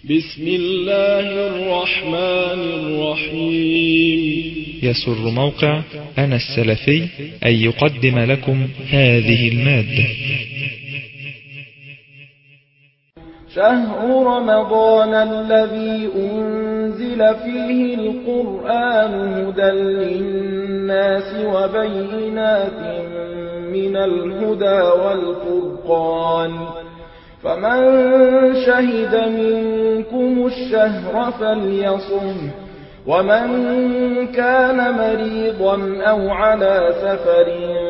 بسم الله الرحمن الرحيم يسر موقع أنا السلفي أن يقدم لكم هذه المادة شهر رمضان الذي أنزل فيه القرآن هدى للناس وبينات من الهدى والفرقان فمن شهد منكم الشهر فليصم ومن كان مريضا أو على سفر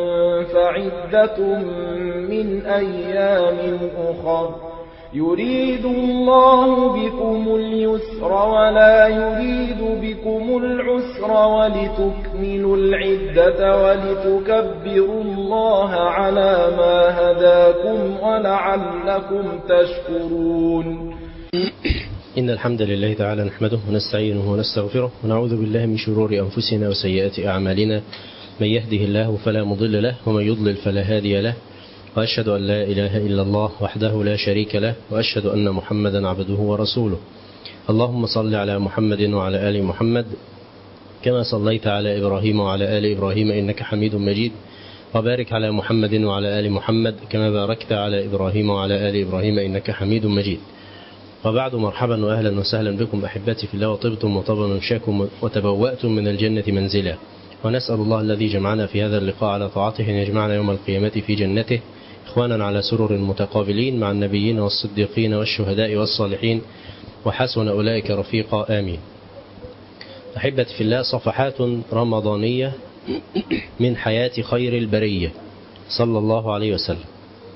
فعدة من أيام أخر يريد الله بكم اليسر ولا يريد بكم العسر ولتكملوا العدة ولتكبروا الله على ما هداكم ولعلكم تشكرون إن الحمد لله تعالى نحمده ونستعينه ونستغفره ونعوذ بالله من شرور أنفسنا وسيئات أعمالنا من يهده الله فلا مضل له ومن يضلل فلا هادي له وأشهد أن لا إله إلا الله وحده لا شريك له وأشهد أن محمدا عبده ورسوله اللهم صل على محمد وعلى آل محمد كما صليت على إبراهيم وعلى آل إبراهيم إنك حميد مجيد وبارك على محمد وعلى آل محمد كما باركت على إبراهيم وعلى آل إبراهيم إنك حميد مجيد وبعد مرحبا وأهلا وسهلا بكم أحبتي في الله وطبتم وطاب ممشاكم وتبوأتم من الجنة منزلا ونسأل الله الذي جمعنا في هذا اللقاء على طاعته أن يجمعنا يوم القيامة في جنته إخوانا على سرر متقابلين مع النبيين والصديقين والشهداء والصالحين وحسن أولئك رفيقا آمين أحبتي في الله صفحات رمضانية من حياة خير البرية صلى الله عليه وسلم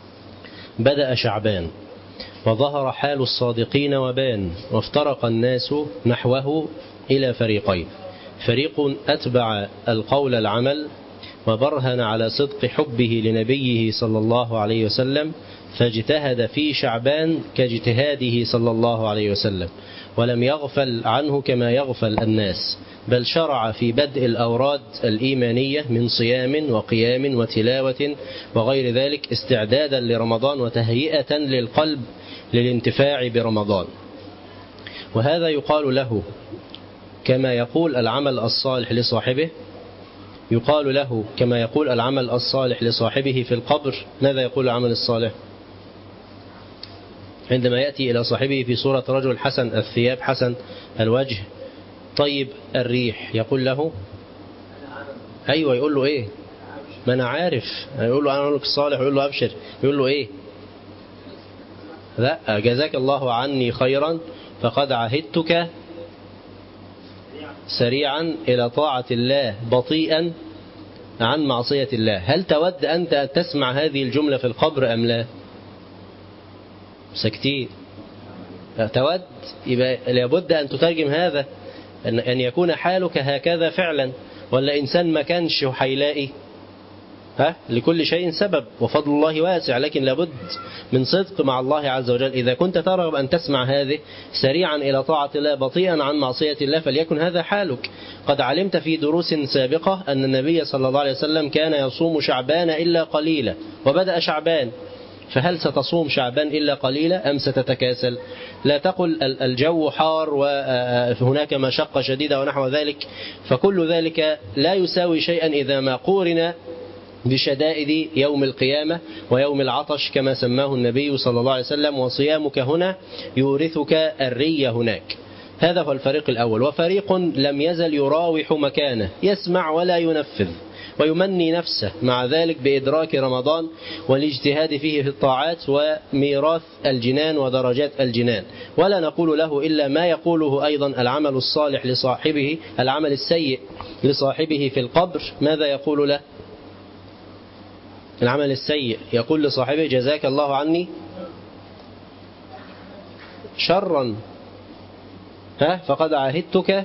بدأ شعبان وظهر حال الصادقين وبان وافترق الناس نحوه إلى فريقين فريق أتبع القول العمل وبرهن على صدق حبه لنبيه صلى الله عليه وسلم فاجتهد في شعبان كاجتهاده صلى الله عليه وسلم ولم يغفل عنه كما يغفل الناس بل شرع في بدء الأوراد الإيمانية من صيام وقيام وتلاوة وغير ذلك استعدادا لرمضان وتهيئة للقلب للانتفاع برمضان وهذا يقال له كما يقول العمل الصالح لصاحبه يقال له كما يقول العمل الصالح لصاحبه في القبر ماذا يقول العمل الصالح عندما يأتي إلى صاحبه في صورة رجل حسن الثياب حسن الوجه طيب الريح يقول له أيوة يقول له إيه ما أنا عارف يقول له أنا أقول لك الصالح يقول له أبشر يقول له إيه لا جزاك الله عني خيرا فقد عهدتك سريعا إلى طاعة الله بطيئا عن معصية الله هل تود أنت أن تسمع هذه الجملة في القبر أم لا سكتين تود يبقى لابد أن تترجم هذا أن يكون حالك هكذا فعلا ولا إنسان ما كانش حيلائي ها لكل شيء سبب وفضل الله واسع لكن لابد من صدق مع الله عز وجل إذا كنت ترغب أن تسمع هذه سريعا إلى طاعة الله بطيئا عن معصية الله فليكن هذا حالك قد علمت في دروس سابقة أن النبي صلى الله عليه وسلم كان يصوم شعبان إلا قليلا وبدأ شعبان فهل ستصوم شعبان إلا قليلا أم ستتكاسل لا تقل الجو حار وهناك مشقة شديدة ونحو ذلك فكل ذلك لا يساوي شيئا إذا ما قورن بشدائد يوم القيامة ويوم العطش كما سماه النبي صلى الله عليه وسلم وصيامك هنا يورثك الري هناك هذا هو الفريق الأول وفريق لم يزل يراوح مكانه يسمع ولا ينفذ ويمني نفسه مع ذلك بإدراك رمضان والاجتهاد فيه في الطاعات وميراث الجنان ودرجات الجنان ولا نقول له إلا ما يقوله أيضا العمل الصالح لصاحبه العمل السيء لصاحبه في القبر ماذا يقول له العمل السيء يقول لصاحبه جزاك الله عني شرا ها فقد عاهدتك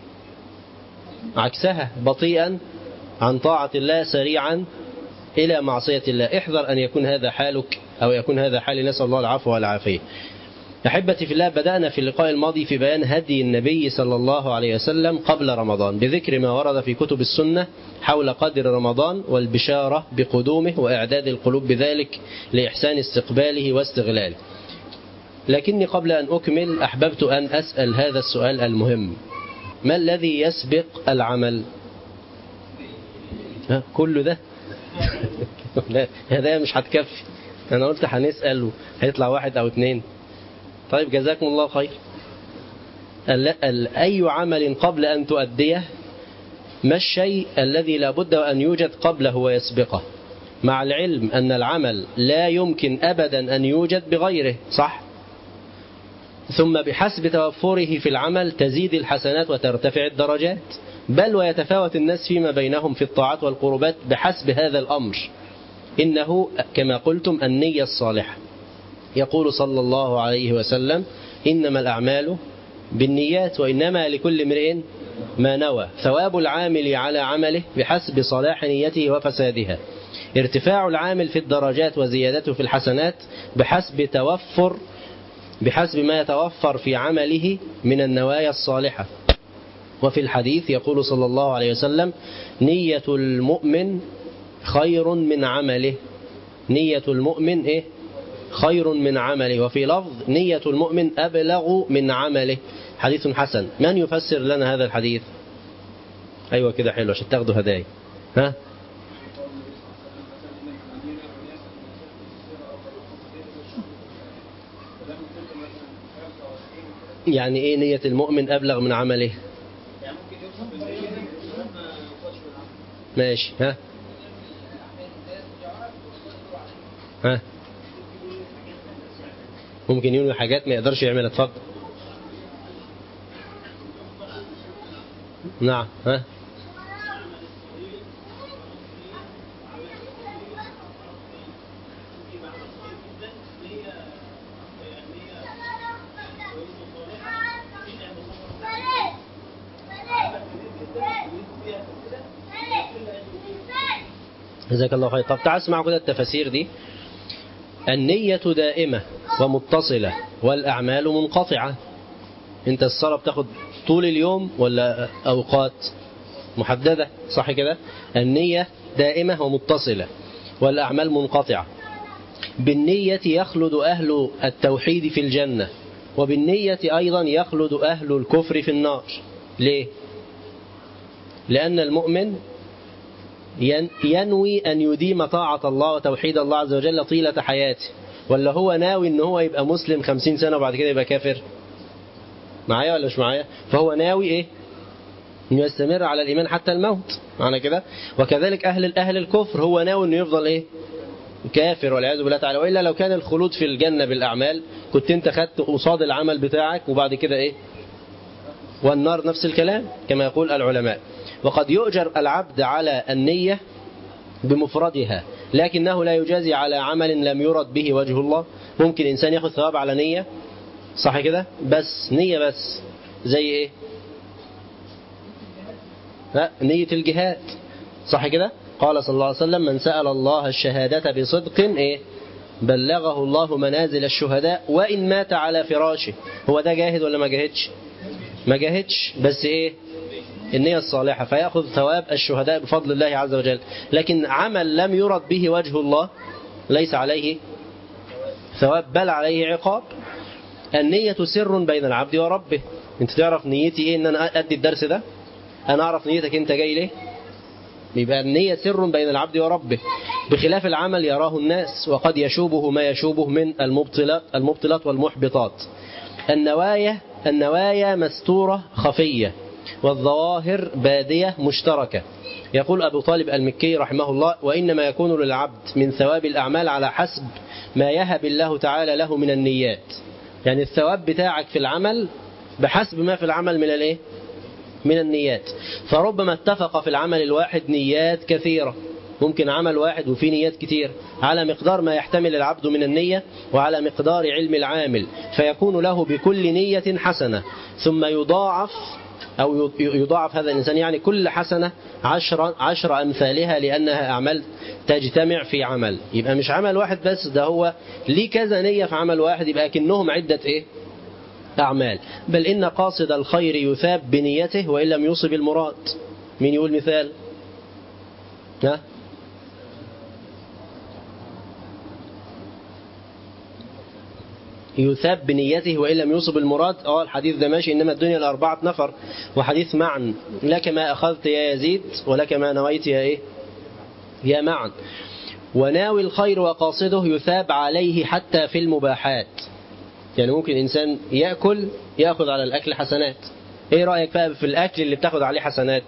عكسها بطيئا عن طاعة الله سريعا إلى معصية الله احذر أن يكون هذا حالك أو يكون هذا حالي نسأل الله العفو والعافية أحبتي في الله بدأنا في اللقاء الماضي في بيان هدي النبي صلى الله عليه وسلم قبل رمضان بذكر ما ورد في كتب السنة حول قدر رمضان والبشارة بقدومه وإعداد القلوب بذلك لإحسان استقباله واستغلاله لكني قبل أن أكمل أحببت أن أسأل هذا السؤال المهم ما الذي يسبق العمل ها كل ده لا هذا مش هتكفي أنا قلت هنسأل هيطلع واحد أو اتنين طيب جزاكم الله خير أي عمل قبل أن تؤديه ما الشيء الذي لابد أن يوجد قبله ويسبقه مع العلم أن العمل لا يمكن أبدا أن يوجد بغيره صح ثم بحسب توفره في العمل تزيد الحسنات وترتفع الدرجات بل ويتفاوت الناس فيما بينهم في الطاعات والقربات بحسب هذا الأمر إنه كما قلتم النية الصالحة يقول صلى الله عليه وسلم إنما الأعمال بالنيات وإنما لكل امرئ ما نوى ثواب العامل على عمله بحسب صلاح نيته وفسادها ارتفاع العامل في الدرجات وزيادته في الحسنات بحسب توفر بحسب ما يتوفر في عمله من النوايا الصالحة وفي الحديث يقول صلى الله عليه وسلم نية المؤمن خير من عمله نية المؤمن إيه؟ خير من عمله وفي لفظ نية المؤمن أبلغ من عمله حديث حسن من يفسر لنا هذا الحديث أيوة كده حلو عشان تاخدوا هدايا ها يعني ايه نية المؤمن أبلغ من عمله ماشي ها ها ممكن ينوي حاجات ما يقدرش يعملها اتفضل نعم ها جزاك الله خير طب تعال اسمعوا كده التفاسير دي النية دائمة ومتصلة والأعمال منقطعة انت الصلاة بتاخد طول اليوم ولا أوقات محددة صح كده النية دائمة ومتصلة والأعمال منقطعة بالنية يخلد أهل التوحيد في الجنة وبالنية أيضا يخلد أهل الكفر في النار ليه لأن المؤمن ينوي أن يديم طاعة الله وتوحيد الله عز وجل طيلة حياته ولا هو ناوي أن هو يبقى مسلم خمسين سنة وبعد كده يبقى كافر معايا ولا مش معايا فهو ناوي إيه أن يستمر على الإيمان حتى الموت معنى كده وكذلك أهل أهل الكفر هو ناوي أنه يفضل إيه كافر والعياذ بالله تعالى وإلا لو كان الخلود في الجنة بالأعمال كنت أنت خدت قصاد العمل بتاعك وبعد كده إيه والنار نفس الكلام كما يقول العلماء وقد يؤجر العبد على النية بمفردها لكنه لا يجازي على عمل لم يرد به وجه الله ممكن إنسان ياخذ ثواب على نية صح كده بس نية بس زي إيه لا نية الجهاد صح كده قال صلى الله عليه وسلم من سأل الله الشهادة بصدق إيه بلغه الله منازل الشهداء وإن مات على فراشه هو ده جاهد ولا ما جاهدش ما جاهدش بس إيه النية الصالحة فيأخذ ثواب الشهداء بفضل الله عز وجل لكن عمل لم يرد به وجه الله ليس عليه ثواب بل عليه عقاب النية سر بين العبد وربه انت تعرف نيتي ايه ان انا ادي الدرس ده انا اعرف نيتك انت جاي ليه يبقى النية سر بين العبد وربه بخلاف العمل يراه الناس وقد يشوبه ما يشوبه من المبطلات, المبطلات والمحبطات النوايا النوايا مستورة خفية والظواهر بادية مشتركة يقول أبو طالب المكي رحمه الله وإنما يكون للعبد من ثواب الأعمال على حسب ما يهب الله تعالى له من النيات يعني الثواب بتاعك في العمل بحسب ما في العمل من الايه من النيات فربما اتفق في العمل الواحد نيات كثيرة ممكن عمل واحد وفيه نيات كتير على مقدار ما يحتمل العبد من النية وعلى مقدار علم العامل فيكون له بكل نية حسنة ثم يضاعف أو يضاعف هذا الإنسان يعني كل حسنة عشر, عشر أمثالها لأنها أعمال تجتمع في عمل يبقى مش عمل واحد بس ده هو ليه كذا نية في عمل واحد يبقى كأنهم عدة إيه أعمال بل إن قاصد الخير يثاب بنيته وإن لم يصب المراد مين يقول مثال ها يثاب بنيته وإن لم يصب المراد اه الحديث ده ماشي إنما الدنيا لأربعة نفر وحديث معا لك ما أخذت يا يزيد ولك ما نويت يا إيه يا معا وناوي الخير وقاصده يثاب عليه حتى في المباحات يعني ممكن إنسان يأكل يأخذ على الأكل حسنات إيه رأيك بقى في الأكل اللي بتاخد عليه حسنات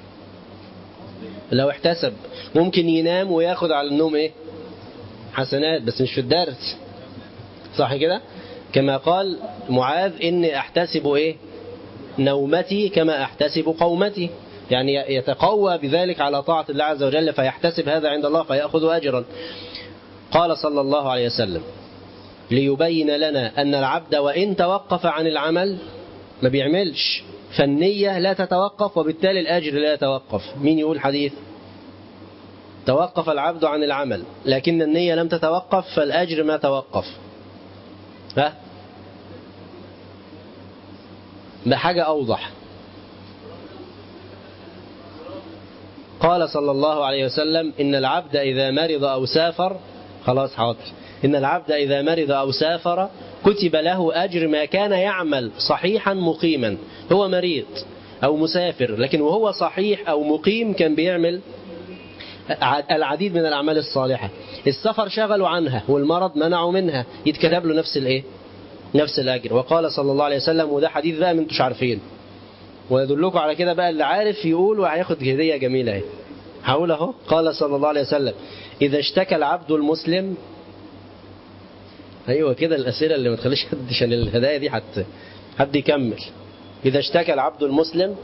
لو احتسب ممكن ينام وياخد على النوم إيه حسنات بس مش في الدرس صح كده كما قال معاذ إني أحتسب إيه نومتي كما أحتسب قومتي يعني يتقوى بذلك على طاعة الله عز وجل فيحتسب هذا عند الله فيأخذ أجرا قال صلى الله عليه وسلم ليبين لنا أن العبد وإن توقف عن العمل ما بيعملش فالنية لا تتوقف وبالتالي الأجر لا يتوقف مين يقول حديث توقف العبد عن العمل لكن النية لم تتوقف فالأجر ما توقف ها بحاجة أوضح قال صلى الله عليه وسلم إن العبد إذا مرض أو سافر خلاص حاضر إن العبد إذا مرض أو سافر كتب له أجر ما كان يعمل صحيحا مقيما هو مريض أو مسافر لكن وهو صحيح أو مقيم كان بيعمل العديد من الأعمال الصالحة السفر شغلوا عنها والمرض منعوا منها يتكتب له نفس الإيه نفس الأجر وقال صلى الله عليه وسلم وده حديث بقى من انتوش عارفين ويدلكم على كده بقى اللي عارف يقول وهياخد هدية جميلة اهي هقول اهو قال صلى الله عليه وسلم إذا اشتكى العبد المسلم أيوة كده الأسئلة اللي ما تخليش حد عشان الهدايا دي حتى حد يكمل إذا اشتكى العبد المسلم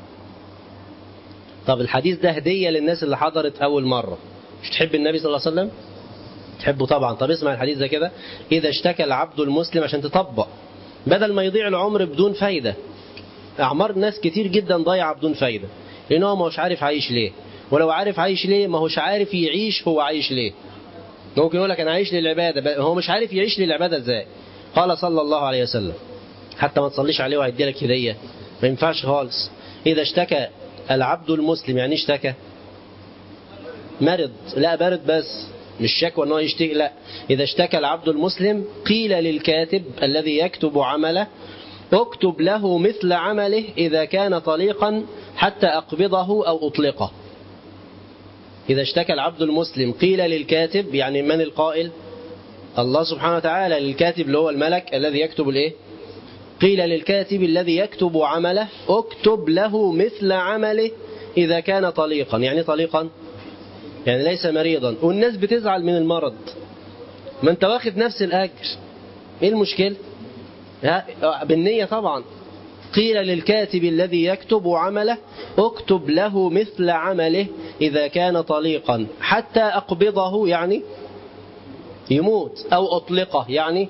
طب الحديث ده هدية للناس اللي حضرت أول مرة مش تحب النبي صلى الله عليه وسلم تحبه طبعا طب اسمع الحديث ده كده إذا اشتكى العبد المسلم عشان تطبق بدل ما يضيع العمر بدون فايدة أعمار ناس كتير جدا ضايعة بدون فايدة لأنه هو مش عارف عايش ليه ولو عارف عايش ليه ما هوش عارف يعيش هو عايش ليه ممكن يقول لك أنا عايش للعبادة هو مش عارف يعيش للعبادة إزاي قال صلى الله عليه وسلم حتى ما تصليش عليه وهيدي لك هدية ما ينفعش خالص إذا اشتكى العبد المسلم يعني اشتكى مرض لا برد بس مش شكوى ان هو يشتكي لا إذا اشتكى العبد المسلم قيل للكاتب الذي يكتب عمله اكتب له مثل عمله إذا كان طليقا حتى أقبضه أو أطلقه إذا اشتكى العبد المسلم قيل للكاتب يعني من القائل الله سبحانه وتعالى للكاتب اللي هو الملك الذي يكتب الايه قيل للكاتب الذي يكتب عمله اكتب له مثل عمله إذا كان طليقا يعني طليقا يعني ليس مريضا والناس بتزعل من المرض ما انت واخد نفس الأجر ايه المشكلة بالنية طبعا قيل للكاتب الذي يكتب عمله اكتب له مثل عمله إذا كان طليقا حتى أقبضه يعني يموت أو أطلقه يعني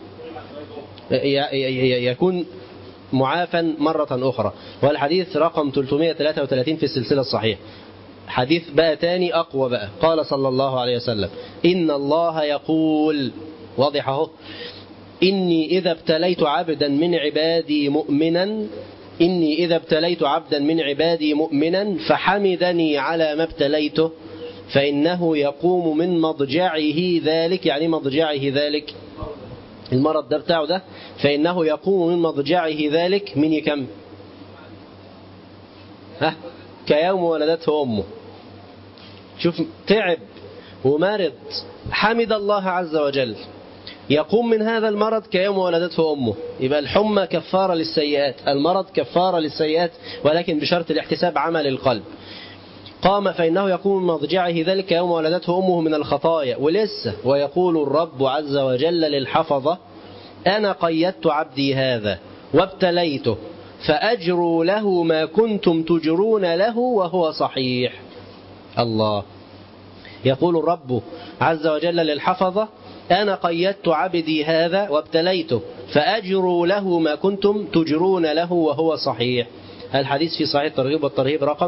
يكون معافا مرة أخرى والحديث رقم 333 في السلسلة الصحيحة حديث بقى تاني أقوى بقى قال صلى الله عليه وسلم إن الله يقول واضح اهو إني إذا ابتليت عبدا من عبادي مؤمنا إني إذا ابتليت عبدا من عبادي مؤمنا فحمدني على ما ابتليته فإنه يقوم من مضجعه ذلك يعني مضجعه ذلك المرض ده بتاعه ده فإنه يقوم من مضجعه ذلك من يكم ها كيوم ولدته أمه شوف تعب ومرض حمد الله عز وجل يقوم من هذا المرض كيوم ولدته أمه يبقى الحمى كفارة للسيئات المرض كفارة للسيئات ولكن بشرط الاحتساب عمل القلب قام فإنه يقوم من مضجعه ذلك يوم ولدته أمه من الخطايا ولسه ويقول الرب عز وجل للحفظة أنا قيدت عبدي هذا وابتليته فأجروا له ما كنتم تجرون له وهو صحيح الله يقول الرب عز وجل للحفظة أنا قيدت عبدي هذا وابتليته فأجروا له ما كنتم تجرون له وهو صحيح الحديث في صحيح الترغيب والترهيب رقم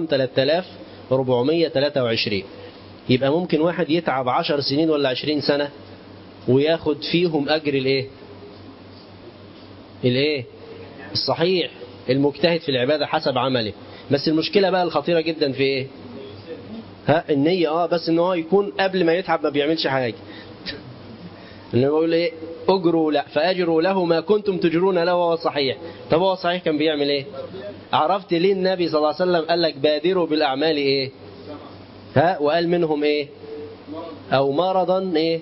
3423 يبقى ممكن واحد يتعب 10 سنين ولا 20 سنة وياخد فيهم أجر الايه الايه الصحيح المجتهد في العبادة حسب عمله بس المشكلة بقى الخطيرة جدا في ايه ها النية اه بس ان هو يكون قبل ما يتعب ما بيعملش حاجة انه بيقول ايه اجروا لا فاجروا له ما كنتم تجرون له وهو صحيح طب هو صحيح كان بيعمل ايه عرفت ليه النبي صلى الله عليه وسلم قال لك بادروا بالاعمال ايه ها وقال منهم ايه او مرضا ايه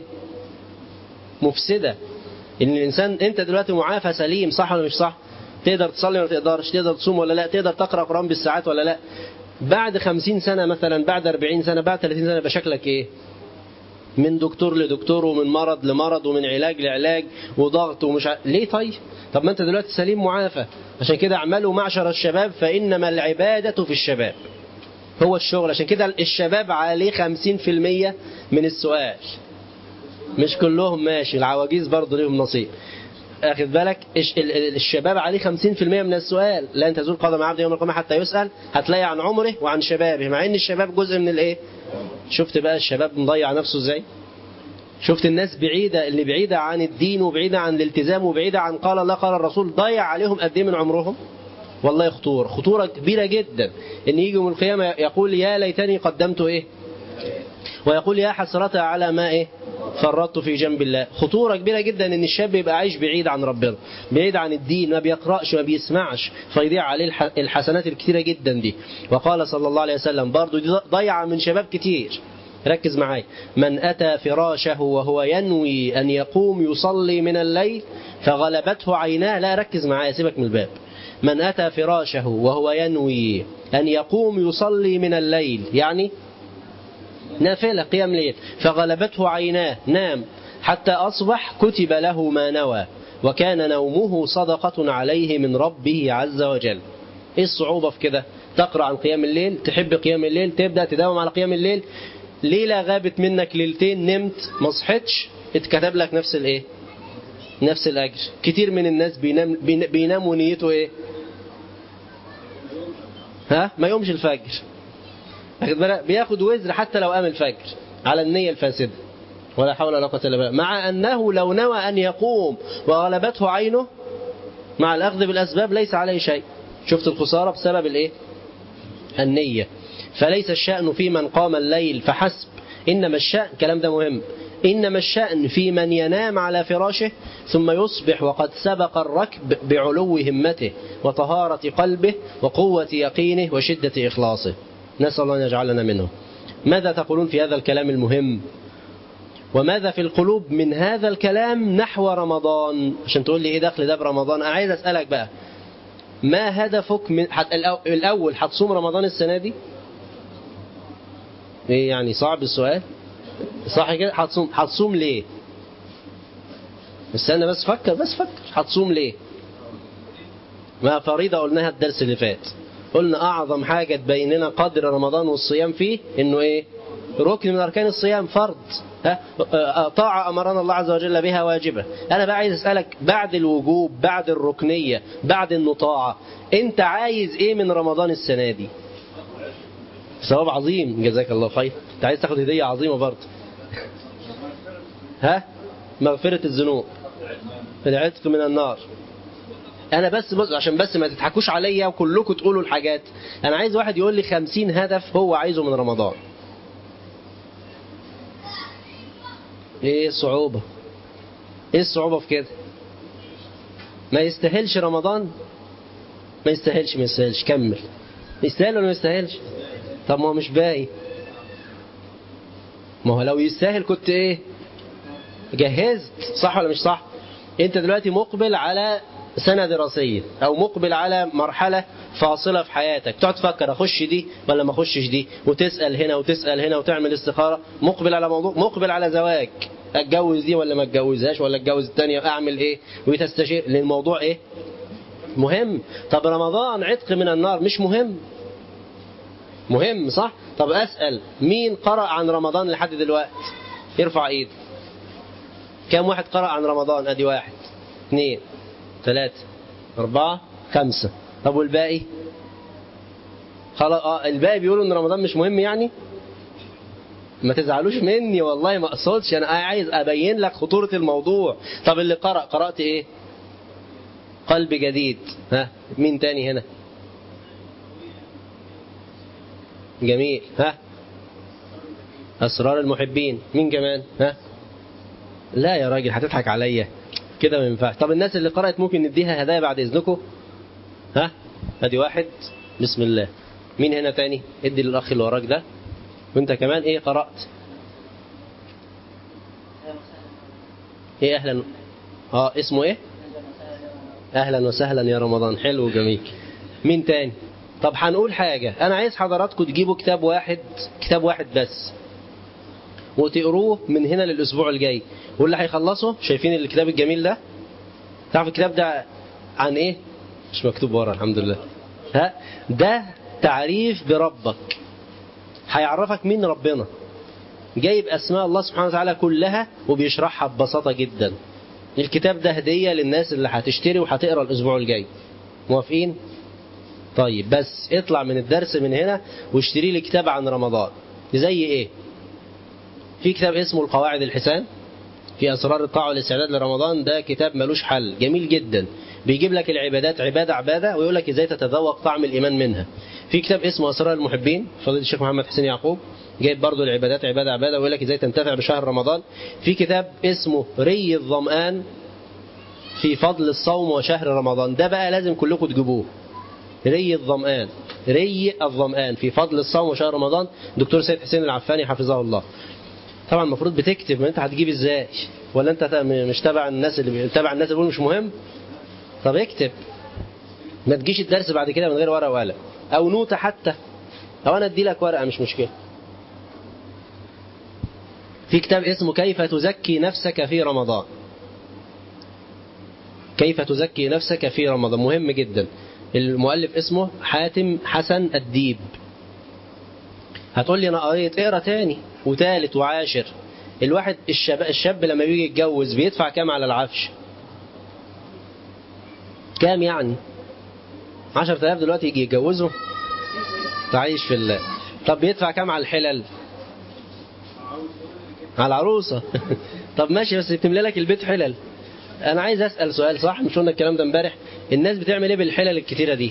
مفسده ان الانسان انت دلوقتي معافى سليم صح ولا مش صح تقدر تصلي ولا تقدرش تقدر تصوم ولا لا تقدر تقرا قران بالساعات ولا لا بعد خمسين سنة مثلا بعد أربعين سنة بعد ثلاثين سنة يبقى شكلك إيه من دكتور لدكتور ومن مرض لمرض ومن علاج لعلاج وضغط ومش ع... ليه طيب طب ما أنت دلوقتي سليم معافى عشان كده اعملوا معشر الشباب فإنما العبادة في الشباب هو الشغل عشان كده الشباب عليه خمسين في المية من السؤال مش كلهم ماشي العواجيز برضه ليهم نصيب اخد بالك الشباب عليه 50% من السؤال لا انت تزول قدم عبد يوم القيامه حتى يسال هتلاقي عن عمره وعن شبابه مع ان الشباب جزء من الايه شفت بقى الشباب مضيع نفسه ازاي شفت الناس بعيده اللي بعيده عن الدين وبعيده عن الالتزام وبعيده عن قال الله قال الرسول ضيع عليهم قد ايه من عمرهم والله خطوره خطوره كبيره جدا ان يجي يوم القيامه يقول يا ليتني قدمت ايه ويقول يا حسرة على ما ايه فرطت في جنب الله خطورة كبيرة جدا ان الشاب يبقى عايش بعيد عن ربنا بعيد عن الدين ما بيقرأش ما بيسمعش فيضيع عليه الحسنات الكثيرة جدا دي وقال صلى الله عليه وسلم برضو دي ضيع من شباب كتير ركز معايا من أتى فراشه وهو ينوي أن يقوم يصلي من الليل فغلبته عيناه لا ركز معايا سيبك من الباب من أتى فراشه وهو ينوي أن يقوم يصلي من الليل يعني نافلة قيام ليل فغلبته عيناه نام حتى أصبح كتب له ما نوى وكان نومه صدقة عليه من ربه عز وجل إيه الصعوبة في كده تقرأ عن قيام الليل تحب قيام الليل تبدأ تداوم على قيام الليل ليلة غابت منك ليلتين نمت ما صحتش اتكتب لك نفس الايه نفس الأجر كتير من الناس بينام بينام ونيته ايه ها ما يومش الفجر واخد بالك بياخد وزر حتى لو قام الفجر على النية الفاسدة ولا حول ولا قوة إلا بالله مع أنه لو نوى أن يقوم وغلبته عينه مع الأخذ بالأسباب ليس عليه شيء شفت الخسارة بسبب الإيه النية فليس الشأن في من قام الليل فحسب إنما الشأن كلام ده مهم إنما الشأن في من ينام على فراشه ثم يصبح وقد سبق الركب بعلو همته وطهارة قلبه وقوة يقينه وشدة إخلاصه نسأل الله أن يجعلنا منه ماذا تقولون في هذا الكلام المهم وماذا في القلوب من هذا الكلام نحو رمضان عشان تقول لي ايه دخل ده برمضان انا عايز اسالك بقى ما هدفك من حت الاول هتصوم رمضان السنه دي ايه يعني صعب السؤال صح كده هتصوم هتصوم ليه استنى بس فكر بس فكر هتصوم ليه ما فريضه قلناها الدرس اللي فات قلنا أعظم حاجة تبين لنا قدر رمضان والصيام فيه إنه إيه؟ ركن من أركان الصيام فرض ها؟ طاعة أمرنا الله عز وجل بها واجبة أنا بقى عايز أسألك بعد الوجوب بعد الركنية بعد إنه طاعة أنت عايز إيه من رمضان السنة دي ثواب عظيم جزاك الله خير أنت عايز تاخد هدية عظيمة برضه ها مغفرة الذنوب العتق من النار انا بس بص عشان بس ما تضحكوش عليا وكلكم تقولوا الحاجات انا عايز واحد يقول لي خمسين هدف هو عايزه من رمضان ايه الصعوبة ايه الصعوبة في كده ما يستاهلش رمضان ما يستاهلش ما يستاهلش كمل يستاهل ولا ما يستاهلش طب ما هو مش باقي ما هو لو يستاهل كنت ايه جهزت صح ولا مش صح انت دلوقتي مقبل على سنة دراسية أو مقبل على مرحلة فاصلة في حياتك تقعد تفكر أخش دي ولا ما أخشش دي وتسأل هنا وتسأل هنا وتعمل استخارة مقبل على موضوع مقبل على زواج أتجوز دي ولا ما أتجوزهاش ولا أتجوز الثانية أعمل إيه وتستشير لأن الموضوع إيه مهم طب رمضان عتق من النار مش مهم مهم صح طب أسأل مين قرأ عن رمضان لحد دلوقتي يرفع إيده كم واحد قرأ عن رمضان أدي واحد اثنين ثلاثة أربعة خمسة طب والباقي خلاص اه الباقي بيقولوا ان رمضان مش مهم يعني ما تزعلوش مني والله ما اقصدش انا عايز ابين لك خطورة الموضوع طب اللي قرأ قرأت ايه قلب جديد ها مين تاني هنا جميل ها أسرار المحبين مين كمان ها لا يا راجل هتضحك عليا كده ما ينفعش طب الناس اللي قرأت ممكن نديها هدايا بعد إذنكم ها ادي واحد بسم الله مين هنا تاني ادي للأخ اللي وراك ده وانت كمان ايه قرأت ايه اهلا اه اسمه ايه اهلا وسهلا يا رمضان حلو وجميل مين تاني طب هنقول حاجة انا عايز حضراتكم تجيبوا كتاب واحد كتاب واحد بس وتقروه من هنا للاسبوع الجاي واللي هيخلصه شايفين الكتاب الجميل ده تعرف الكتاب ده عن ايه مش مكتوب ورا الحمد لله ها ده تعريف بربك هيعرفك مين ربنا جايب اسماء الله سبحانه وتعالى كلها وبيشرحها ببساطه جدا الكتاب ده هديه للناس اللي هتشتري وهتقرا الاسبوع الجاي موافقين طيب بس اطلع من الدرس من هنا واشتري لي كتاب عن رمضان زي ايه في كتاب اسمه القواعد الحسان في أسرار الطاعة والاستعداد لرمضان ده كتاب ملوش حل جميل جدا بيجيب لك العبادات عبادة عبادة ويقول لك ازاي تتذوق طعم الإيمان منها في كتاب اسمه أسرار المحبين فضيلة الشيخ محمد حسين يعقوب جايب برضو العبادات عبادة عبادة ويقول لك ازاي تنتفع بشهر رمضان في كتاب اسمه ري الظمآن في فضل الصوم وشهر رمضان ده بقى لازم كلكم تجيبوه ري الظمآن ري الظمآن في فضل الصوم وشهر رمضان دكتور سيد حسين العفاني حفظه الله طبعا المفروض بتكتب ما انت هتجيب ازاي ولا انت مش تبع الناس اللي تبع الناس اللي بيقولوا مش مهم طب اكتب ما تجيش الدرس بعد كده من غير ورقه وقلم او نوتة حتى او انا ادي لك ورقه مش مشكله في كتاب اسمه كيف تزكي نفسك في رمضان كيف تزكي نفسك في رمضان مهم جدا المؤلف اسمه حاتم حسن الديب هتقول لي انا قريت اقرا تاني وتالت وعاشر الواحد الشاب, الشاب لما بيجي يتجوز بيدفع كام على العفش كام يعني عشر تلاف دلوقتي يجي يتجوزه تعيش في الله طب بيدفع كام على الحلل على العروسة طب ماشي بس بتملى لك البيت حلل انا عايز اسأل سؤال صح مش قلنا الكلام ده امبارح الناس بتعمل ايه بالحلل الكتيرة دي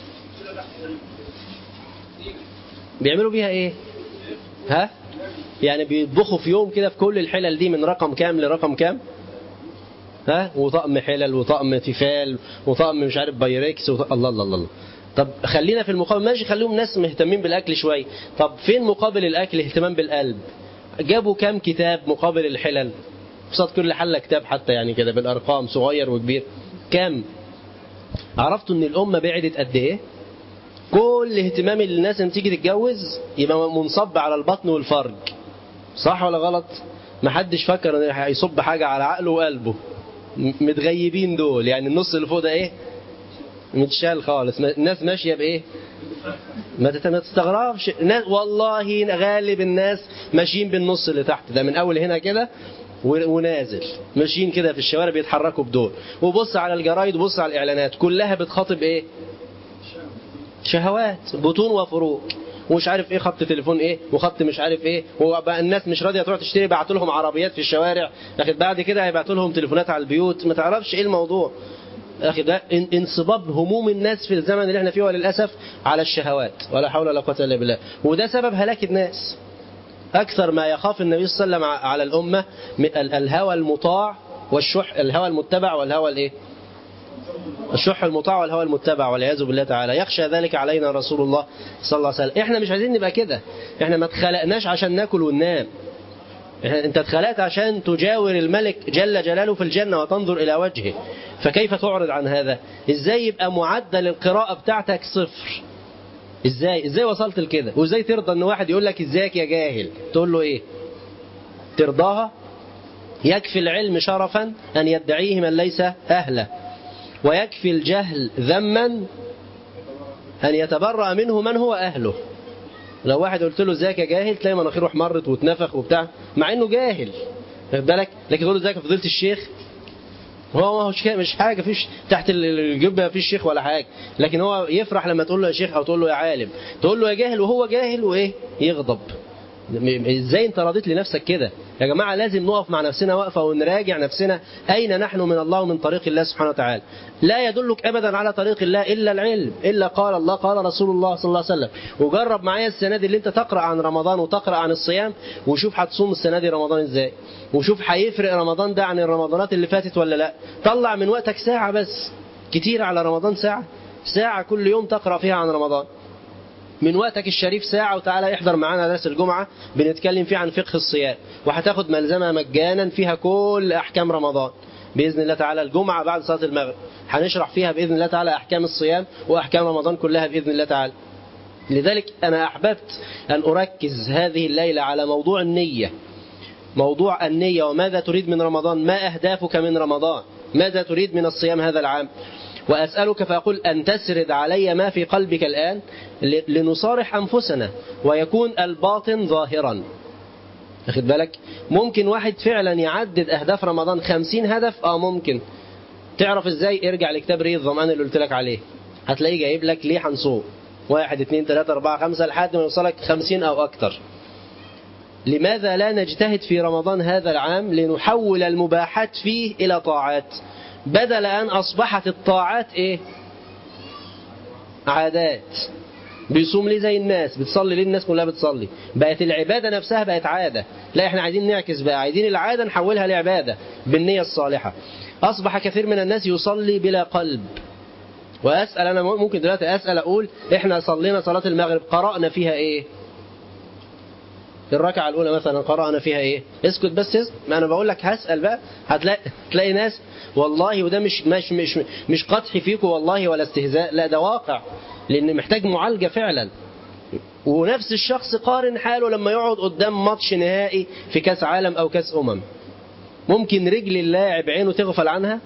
بيعملوا بيها ايه ها يعني بيطبخوا في يوم كده في كل الحلل دي من رقم كام لرقم كام ها وطقم حلل وطقم تيفال وطقم مش عارف بايركس وطقم الله الله الله طب خلينا في المقابل ماشي خليهم ناس مهتمين بالاكل شويه طب فين مقابل الاكل اهتمام بالقلب جابوا كام كتاب مقابل الحلل قصاد كل حله كتاب حتى يعني كده بالارقام صغير وكبير كام عرفتوا ان الامه بعدت قد ايه كل اهتمام الناس ان تيجي تتجوز يبقى منصب على البطن والفرج صح ولا غلط محدش فكر ان هيصب حاجه على عقله وقلبه متغيبين دول يعني النص اللي فوق ده ايه متشال خالص الناس ماشيه بايه ما تستغربش ناس والله غالب الناس ماشيين بالنص اللي تحت ده من اول هنا كده ونازل ماشيين كده في الشوارع بيتحركوا بدول وبص على الجرايد وبص على الاعلانات كلها بتخاطب ايه شهوات بطون وفروج ومش عارف ايه خط تليفون ايه وخط مش عارف ايه وبقى الناس مش راضيه تروح تشتري بعتوا لهم عربيات في الشوارع لكن بعد كده هيبعتوا لهم تليفونات على البيوت ما تعرفش ايه الموضوع اخي ده انصباب هموم الناس في الزمن اللي احنا فيه وللاسف على الشهوات ولا حول ولا قوه الا بالله وده سبب هلاك الناس اكثر ما يخاف النبي صلى الله عليه وسلم على الامه الهوى المطاع والشح الهوى المتبع والهوى الايه الشح المطاع والهوى المتبع والعياذ بالله تعالى يخشى ذلك علينا رسول الله صلى الله عليه وسلم احنا مش عايزين نبقى كده احنا ما اتخلقناش عشان ناكل وننام انت اتخلقت عشان تجاور الملك جل جلاله في الجنة وتنظر الى وجهه فكيف تعرض عن هذا ازاي يبقى معدل القراءة بتاعتك صفر ازاي ازاي وصلت لكده وازاي ترضى ان واحد يقول لك ازيك يا جاهل تقول له ايه ترضاها يكفي العلم شرفا ان يدعيه من ليس اهله ويكفي الجهل ذما أن يتبرأ منه من هو أهله لو واحد قلت له ازيك يا جاهل تلاقي مناخيره احمرت واتنفخ وبتاع مع انه جاهل واخد بالك لكن تقول له ازيك يا فضيله الشيخ هو ما هوش مش حاجه فيش تحت الجبه ما فيش شيخ ولا حاجه لكن هو يفرح لما تقول له يا شيخ او تقول له يا عالم تقول له يا جاهل وهو جاهل وايه يغضب ازاي انت رضيت لنفسك كده يا جماعة لازم نقف مع نفسنا وقفة ونراجع نفسنا أين نحن من الله ومن طريق الله سبحانه وتعالى لا يدلك أبدا على طريق الله إلا العلم إلا قال الله قال رسول الله صلى الله عليه وسلم وجرب معايا السنة دي اللي انت تقرأ عن رمضان وتقرأ عن الصيام وشوف هتصوم السنة دي رمضان ازاي وشوف هيفرق رمضان ده عن الرمضانات اللي فاتت ولا لا طلع من وقتك ساعة بس كتير على رمضان ساعة ساعة كل يوم تقرأ فيها عن رمضان من وقتك الشريف ساعة وتعالى احضر معانا درس الجمعة بنتكلم فيه عن فقه الصيام وهتاخد ملزمة مجانا فيها كل أحكام رمضان بإذن الله تعالى الجمعة بعد صلاة المغرب هنشرح فيها بإذن الله تعالى أحكام الصيام وأحكام رمضان كلها بإذن الله تعالى لذلك أنا أحببت أن أركز هذه الليلة على موضوع النية موضوع النية وماذا تريد من رمضان ما أهدافك من رمضان ماذا تريد من الصيام هذا العام وأسألك فأقول أن تسرد علي ما في قلبك الآن لنصارح أنفسنا ويكون الباطن ظاهرا أخذ بالك ممكن واحد فعلا يعدد أهداف رمضان خمسين هدف آه ممكن تعرف إزاي ارجع لكتاب رياض الظمان اللي قلت لك عليه هتلاقيه جايب لك ليه هنصوم واحد اثنين ثلاثة أربعة خمسة لحد ما يوصلك خمسين أو أكتر لماذا لا نجتهد في رمضان هذا العام لنحول المباحات فيه إلى طاعات بدل أن أصبحت الطاعات إيه عادات بيصوم ليه زي الناس بتصلي ليه الناس كلها بتصلي بقت العبادة نفسها بقت عادة لا احنا عايزين نعكس بقى عايزين العادة نحولها لعبادة بالنية الصالحة أصبح كثير من الناس يصلي بلا قلب وأسأل أنا ممكن دلوقتي أسأل أقول إحنا صلينا صلاة المغرب قرأنا فيها إيه الركعة الأولى مثلا قرأنا فيها إيه اسكت بس اسكت ما أنا بقول لك هسأل بقى هتلاقي تلاقي ناس والله وده مش مش مش مش قدح فيكم والله ولا استهزاء لا ده واقع لأن محتاج معالجة فعلا ونفس الشخص قارن حاله لما يقعد قدام ماتش نهائي في كاس عالم أو كاس أمم ممكن رجل اللاعب عينه تغفل عنها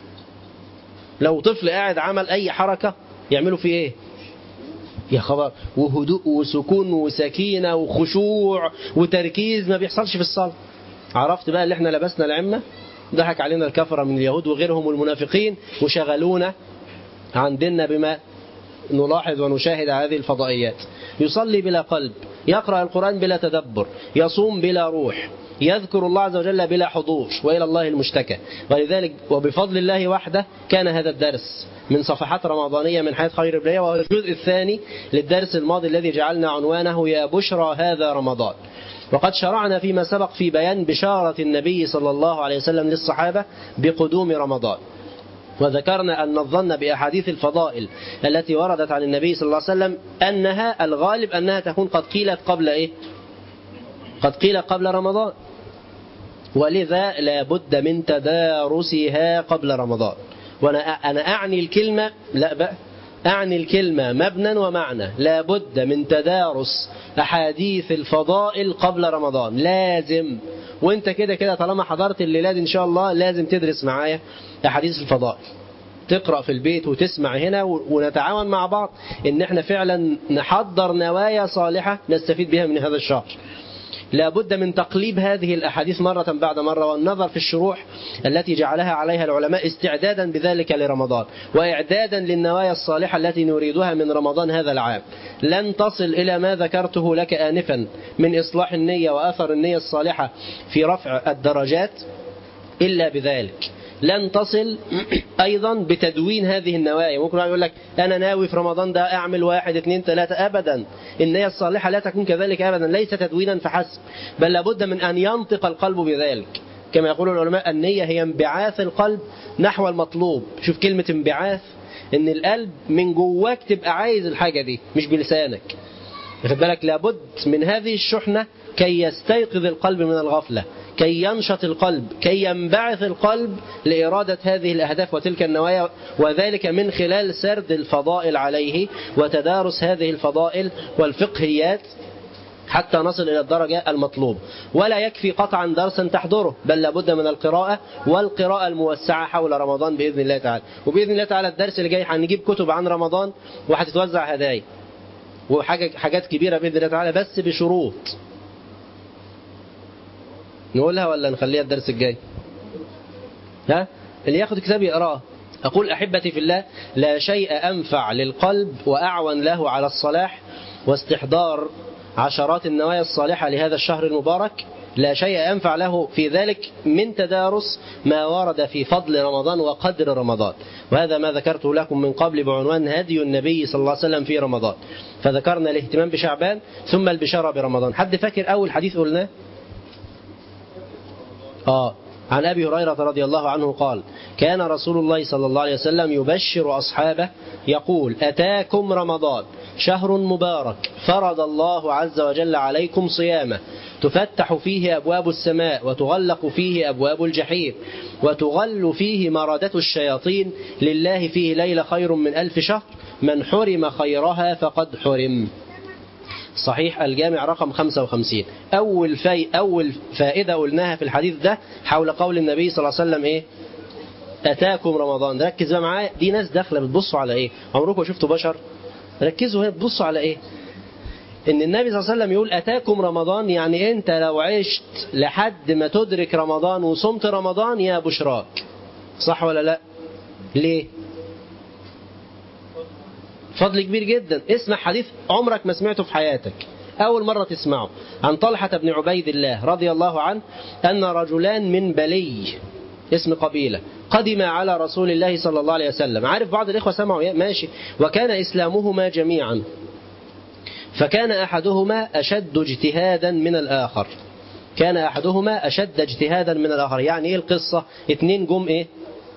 لو طفل قاعد عمل أي حركة يعملوا فيه إيه يا خبر وهدوء وسكون وسكينة وخشوع وتركيز ما بيحصلش في الصلاة عرفت بقى اللي احنا لبسنا العمة ضحك علينا الكفرة من اليهود وغيرهم والمنافقين وشغلونا عن ديننا بما نلاحظ ونشاهد هذه الفضائيات يصلي بلا قلب يقرأ القرآن بلا تدبر يصوم بلا روح يذكر الله عز وجل بلا حضور وإلى الله المشتكى ولذلك وبفضل الله وحده كان هذا الدرس من صفحات رمضانية من حياة خير البرية وهو الجزء الثاني للدرس الماضي الذي جعلنا عنوانه يا بشرى هذا رمضان وقد شرعنا فيما سبق في بيان بشارة النبي صلى الله عليه وسلم للصحابة بقدوم رمضان وذكرنا أن الظن بأحاديث الفضائل التي وردت عن النبي صلى الله عليه وسلم أنها الغالب أنها تكون قد قيلت قبل إيه؟ قد قيل قبل رمضان ولذا لا بد من تدارسها قبل رمضان وأنا أنا أعني الكلمة لا بقى أعني الكلمة مبنى ومعنى لا بد من تدارس أحاديث الفضائل قبل رمضان لازم وانت كده كده طالما حضرت الليلة دي إن شاء الله لازم تدرس معايا أحاديث الفضائل تقرأ في البيت وتسمع هنا ونتعاون مع بعض إن احنا فعلا نحضر نوايا صالحة نستفيد بها من هذا الشهر لا بد من تقليب هذه الأحاديث مرة بعد مرة والنظر في الشروح التي جعلها عليها العلماء استعدادا بذلك لرمضان وإعدادا للنوايا الصالحة التي نريدها من رمضان هذا العام لن تصل إلى ما ذكرته لك آنفا من إصلاح النية وأثر النية الصالحة في رفع الدرجات إلا بذلك لن تصل أيضا بتدوين هذه النوايا ممكن يقول لك أنا ناوي في رمضان ده أعمل واحد اثنين ثلاثة أبدا النية الصالحة لا تكون كذلك أبدا ليس تدوينا فحسب بل لابد من أن ينطق القلب بذلك كما يقول العلماء النية هي انبعاث القلب نحو المطلوب شوف كلمة انبعاث ان القلب من جواك تبقى عايز الحاجة دي مش بلسانك واخد بالك لابد من هذه الشحنة كي يستيقظ القلب من الغفلة كي ينشط القلب كي ينبعث القلب لإرادة هذه الأهداف وتلك النوايا وذلك من خلال سرد الفضائل عليه وتدارس هذه الفضائل والفقهيات حتى نصل إلى الدرجة المطلوب ولا يكفي قطعا درسا تحضره بل لابد من القراءة والقراءة الموسعة حول رمضان بإذن الله تعالى وبإذن الله تعالى الدرس اللي جاي هنجيب كتب عن رمضان وهتتوزع هدايا وحاجة حاجات كبيرة بإذن الله تعالى بس بشروط نقولها ولا نخليها الدرس الجاي ها اللي ياخد كتاب يقراه أقول أحبتي في الله لا شيء أنفع للقلب وأعون له على الصلاح واستحضار عشرات النوايا الصالحة لهذا الشهر المبارك لا شيء ينفع له في ذلك من تدارس ما ورد في فضل رمضان وقدر رمضان وهذا ما ذكرته لكم من قبل بعنوان هدي النبي صلى الله عليه وسلم في رمضان فذكرنا الاهتمام بشعبان ثم البشارة برمضان حد فاكر أول حديث قلناه آه عن أبي هريرة رضي الله عنه قال كان رسول الله صلى الله عليه وسلم يبشر أصحابه يقول أتاكم رمضان شهر مبارك فرض الله عز وجل عليكم صيامه تفتح فيه أبواب السماء وتغلق فيه أبواب الجحيم وتغل فيه مردة الشياطين لله فيه ليلة خير من ألف شهر من حرم خيرها فقد حرم صحيح الجامع رقم 55 أول في أول فائدة قلناها في الحديث ده حول قول النبي صلى الله عليه وسلم إيه أتاكم رمضان ركز بقى معايا دي ناس داخلة بتبصوا على إيه عمركم شفتوا بشر ركزوا هنا بتبصوا على إيه ان النبي صلى الله عليه وسلم يقول اتاكم رمضان يعني انت لو عشت لحد ما تدرك رمضان وصمت رمضان يا بشراك صح ولا لا ليه فضل كبير جدا اسمع حديث عمرك ما سمعته في حياتك أول مرة تسمعه عن طلحة بن عبيد الله رضي الله عنه أن رجلان من بلي اسم قبيلة قدم على رسول الله صلى الله عليه وسلم عارف بعض الإخوة سمعوا ماشي وكان إسلامهما جميعا فكان أحدهما أشد اجتهادا من الآخر كان أحدهما أشد اجتهادا من الآخر يعني إيه القصة اتنين جم إيه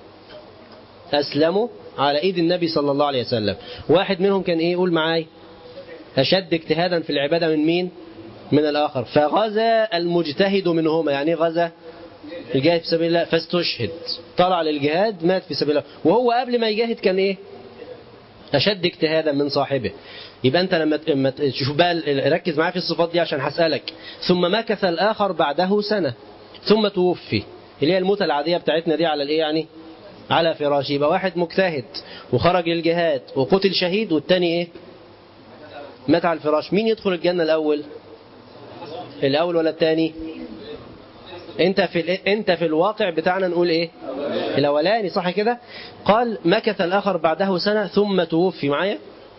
أسلموا على إيد النبي صلى الله عليه وسلم واحد منهم كان إيه يقول معاي أشد اجتهادا في العبادة من مين من الآخر فغزا المجتهد منهما يعني غزا الجاهد في سبيل الله فاستشهد طلع للجهاد مات في سبيل الله وهو قبل ما يجاهد كان إيه أشد اجتهادا من صاحبه يبقى أنت لما لما تشوف بقى ركز معايا في الصفات دي عشان هسألك ثم مكث الآخر بعده سنة ثم توفي اللي هي الموتة العادية بتاعتنا دي على الإيه يعني على فراشه يبقى واحد مجتهد وخرج للجهاد وقتل شهيد والتاني إيه مات على الفراش مين يدخل الجنة الأول الأول ولا الثاني انت في انت في الواقع بتاعنا نقول ايه الاولاني صح كده قال مكث الاخر بعده سنه ثم توفي معايا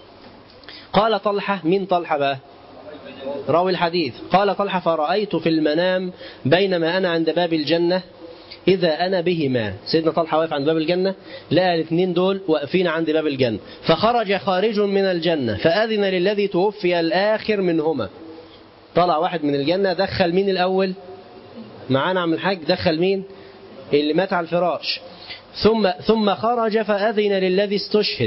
قال طلحه مين طلحه بقى راوي الحديث قال طلحه فرايت في المنام بينما انا عند باب الجنه إذا أنا بهما سيدنا طلحة واقف عند باب الجنة لقى الاثنين دول واقفين عند باب الجنة فخرج خارج من الجنة فأذن للذي توفي الآخر منهما طلع واحد من الجنة دخل مين الأول معانا عم الحاج دخل مين اللي مات على الفراش ثم ثم خرج فأذن للذي استشهد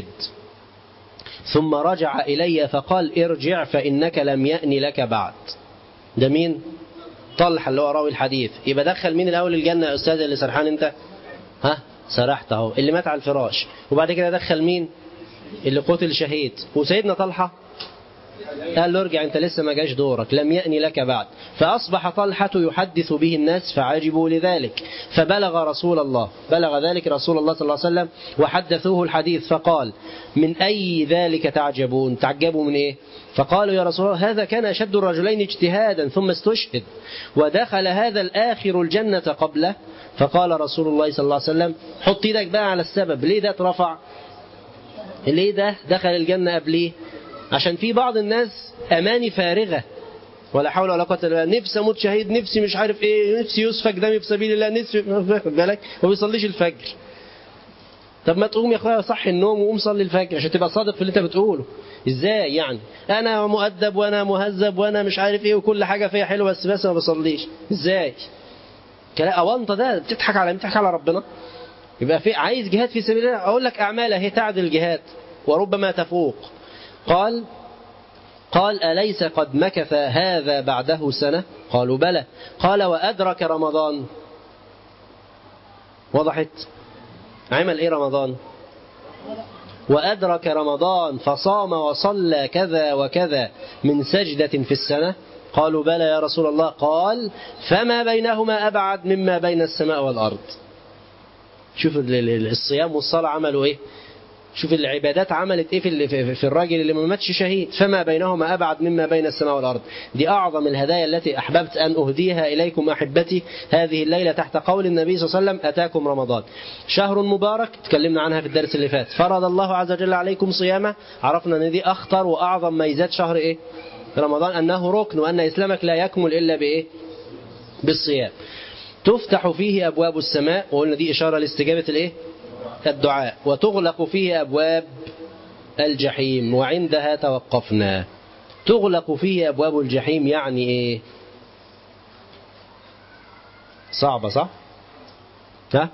ثم رجع إلي فقال ارجع فإنك لم يأن لك بعد ده مين طلحة اللي هو راوي الحديث يبقى دخل مين الأول الجنة يا أستاذ اللي سرحان أنت ها سرحت أهو اللي مات على الفراش وبعد كده دخل مين اللي قتل شهيد وسيدنا طلحة قال له ارجع انت لسه ما جاش دورك لم يأني لك بعد فأصبح طلحة يحدث به الناس فعجبوا لذلك فبلغ رسول الله بلغ ذلك رسول الله صلى الله عليه وسلم وحدثوه الحديث فقال من أي ذلك تعجبون تعجبوا من إيه فقالوا يا رسول الله هذا كان أشد الرجلين اجتهادا ثم استشهد ودخل هذا الآخر الجنة قبله فقال رسول الله صلى الله عليه وسلم حط ايدك بقى على السبب ليه ده اترفع ليه ده دخل الجنة قبليه عشان في بعض الناس أماني فارغة ولا حول ولا قوة إلا بالله نفسي أموت شهيد نفسي مش عارف إيه نفسي يسفك دمي في سبيل الله نفسي واخد بالك ما بيصليش الفجر طب ما تقوم يا اخويا صح النوم وقوم صلي الفجر عشان تبقى صادق في اللي انت بتقوله ازاي يعني انا مؤدب وانا مهذب وانا مش عارف ايه وكل حاجه فيا حلوه بس بس ما بصليش ازاي كلام اونطه ده بتضحك على بتضحك على ربنا يبقى في عايز جهاد في سبيل الله اقول لك اعمالها هي تعدل الجهاد وربما تفوق قال قال أليس قد مكث هذا بعده سنة قالوا بلى قال وأدرك رمضان وضحت عمل إيه رمضان وأدرك رمضان فصام وصلى كذا وكذا من سجدة في السنة قالوا بلى يا رسول الله قال فما بينهما أبعد مما بين السماء والأرض شوف الصيام والصلاة عملوا إيه شوف العبادات عملت ايه في, في, في الراجل اللي ما ماتش شهيد فما بينهما ابعد مما بين السماء والارض دي اعظم الهدايا التي احببت ان اهديها اليكم احبتي هذه الليله تحت قول النبي صلى الله عليه وسلم اتاكم رمضان شهر مبارك تكلمنا عنها في الدرس اللي فات فرض الله عز وجل عليكم صيامه عرفنا ان دي اخطر واعظم ميزات شهر ايه رمضان انه ركن وان اسلامك لا يكمل الا بايه بالصيام تفتح فيه ابواب السماء وقلنا دي اشاره لاستجابه الايه الدعاء وتغلق فيه أبواب الجحيم وعندها توقفنا تغلق فيه أبواب الجحيم يعني إيه صعبة صح ها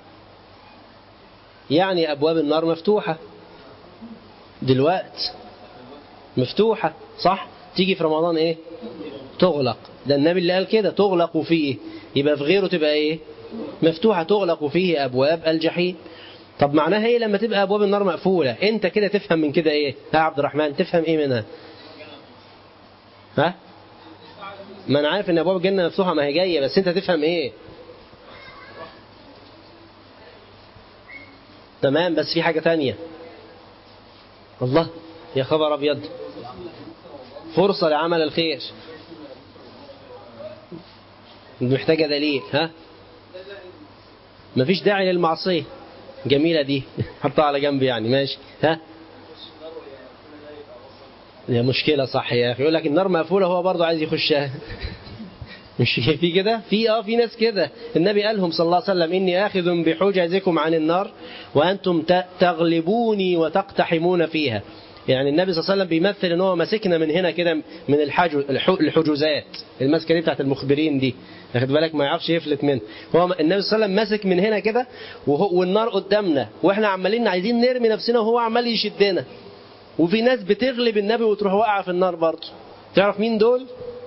يعني أبواب النار مفتوحة دلوقت مفتوحة صح تيجي في رمضان إيه تغلق ده النبي اللي قال كده تغلق فيه يبقى في غيره تبقى إيه مفتوحة تغلق فيه أبواب الجحيم طب معناها ايه لما تبقى ابواب النار مقفوله انت كده تفهم من كده ايه يا عبد الرحمن تفهم ايه منها ها ما انا عارف ان ابواب الجنه مفتوحه ما هي جايه بس انت تفهم ايه تمام بس في حاجه تانية الله يا خبر ابيض فرصه لعمل الخير محتاجه دليل ها مفيش داعي للمعصيه جميلة دي حطها على جنب يعني ماشي ها هي مشكلة صح يا أخي يقول لك النار مقفولة هو برضه عايز يخشها مش في كده في اه في ناس كده النبي قالهم صلى الله عليه وسلم إني آخذ بحجزكم عن النار وأنتم تغلبوني وتقتحمون فيها يعني النبي صلى الله عليه وسلم بيمثل ان هو ماسكنا من هنا كده من الحجوزات الماسكه دي بتاعت المخبرين دي واخد بالك ما يعرفش يفلت منه هو النبي صلى الله عليه وسلم ماسك من هنا كده والنار قدامنا واحنا عمالين عايزين نرمي نفسنا وهو عمال يشدنا وفي ناس بتغلب النبي وتروح واقعه في النار برضه تعرف مين دول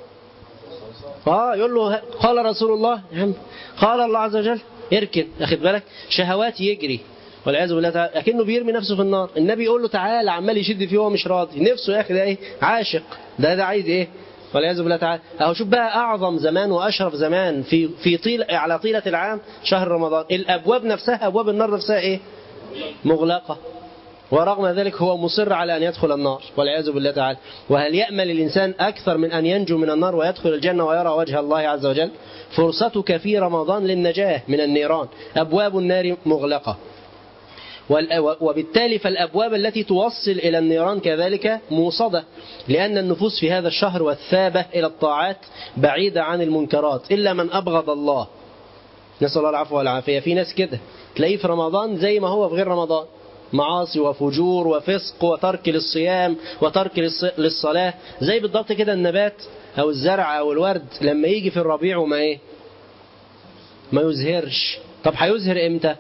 اه يقول له قال رسول الله قال الله عز وجل اركن اخد بالك شهوات يجري والعياذ بالله تعالى لكنه بيرمي نفسه في النار النبي يقول له تعالى عمال يشد فيه وهو مش راضي نفسه يا اخي ده ايه عاشق ده ده عايز ايه والعياذ بالله تعالى اهو شوف بقى اعظم زمان واشرف زمان في في طيل على طيله العام شهر رمضان الابواب نفسها ابواب النار نفسها ايه مغلقه ورغم ذلك هو مصر على أن يدخل النار والعياذ بالله تعالى وهل يأمل الإنسان أكثر من أن ينجو من النار ويدخل الجنة ويرى وجه الله عز وجل فرصتك في رمضان للنجاة من النيران أبواب النار مغلقة وبالتالي فالأبواب التي توصل إلى النيران كذلك موصدة لأن النفوس في هذا الشهر والثابة إلى الطاعات بعيدة عن المنكرات إلا من أبغض الله نسأل الله العفو والعافية في ناس كده تلاقيه في رمضان زي ما هو في غير رمضان معاصي وفجور وفسق وترك للصيام وترك للصلاة زي بالضبط كده النبات أو الزرع أو الورد لما يجي في الربيع وما إيه ما يزهرش طب هيزهر إمتى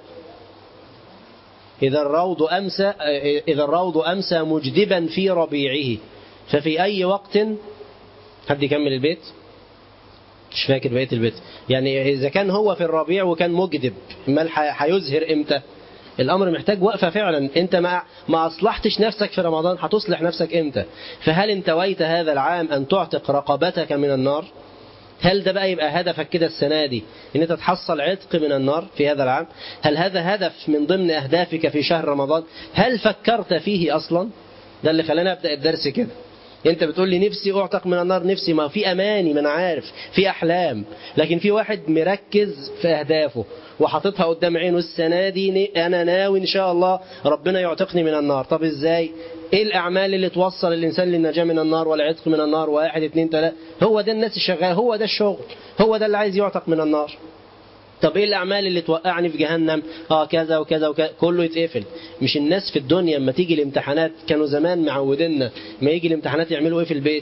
إذا الروض أمسى إذا الروض أمسى مجدبا في ربيعه ففي أي وقت حد يكمل البيت مش فاكر بقية البيت يعني إذا كان هو في الربيع وكان مجدب امال هيزهر إمتى الأمر محتاج وقفة فعلا أنت ما ما أصلحتش نفسك في رمضان هتصلح نفسك إمتى فهل انتويت هذا العام أن تعتق رقبتك من النار هل ده بقى يبقى هدفك كده السنة دي ان انت تحصل عتق من النار في هذا العام هل هذا هدف من ضمن اهدافك في شهر رمضان هل فكرت فيه اصلا ده اللي خلاني ابدا الدرس كده انت بتقول لي نفسي اعتق من النار نفسي ما في اماني ما انا عارف في احلام لكن في واحد مركز في اهدافه وحاططها قدام عينه السنه دي انا ناوي ان شاء الله ربنا يعتقني من النار طب ازاي ايه الاعمال اللي توصل الانسان للنجاه من النار والعتق من النار واحد اتنين تلاته هو ده الناس الشغاله هو ده الشغل هو ده اللي عايز يعتق من النار طب ايه الاعمال اللي توقعني في جهنم اه كذا وكذا وكذا كله يتقفل مش الناس في الدنيا لما تيجي الامتحانات كانوا زمان معودينا ما يجي الامتحانات يعملوا ايه في البيت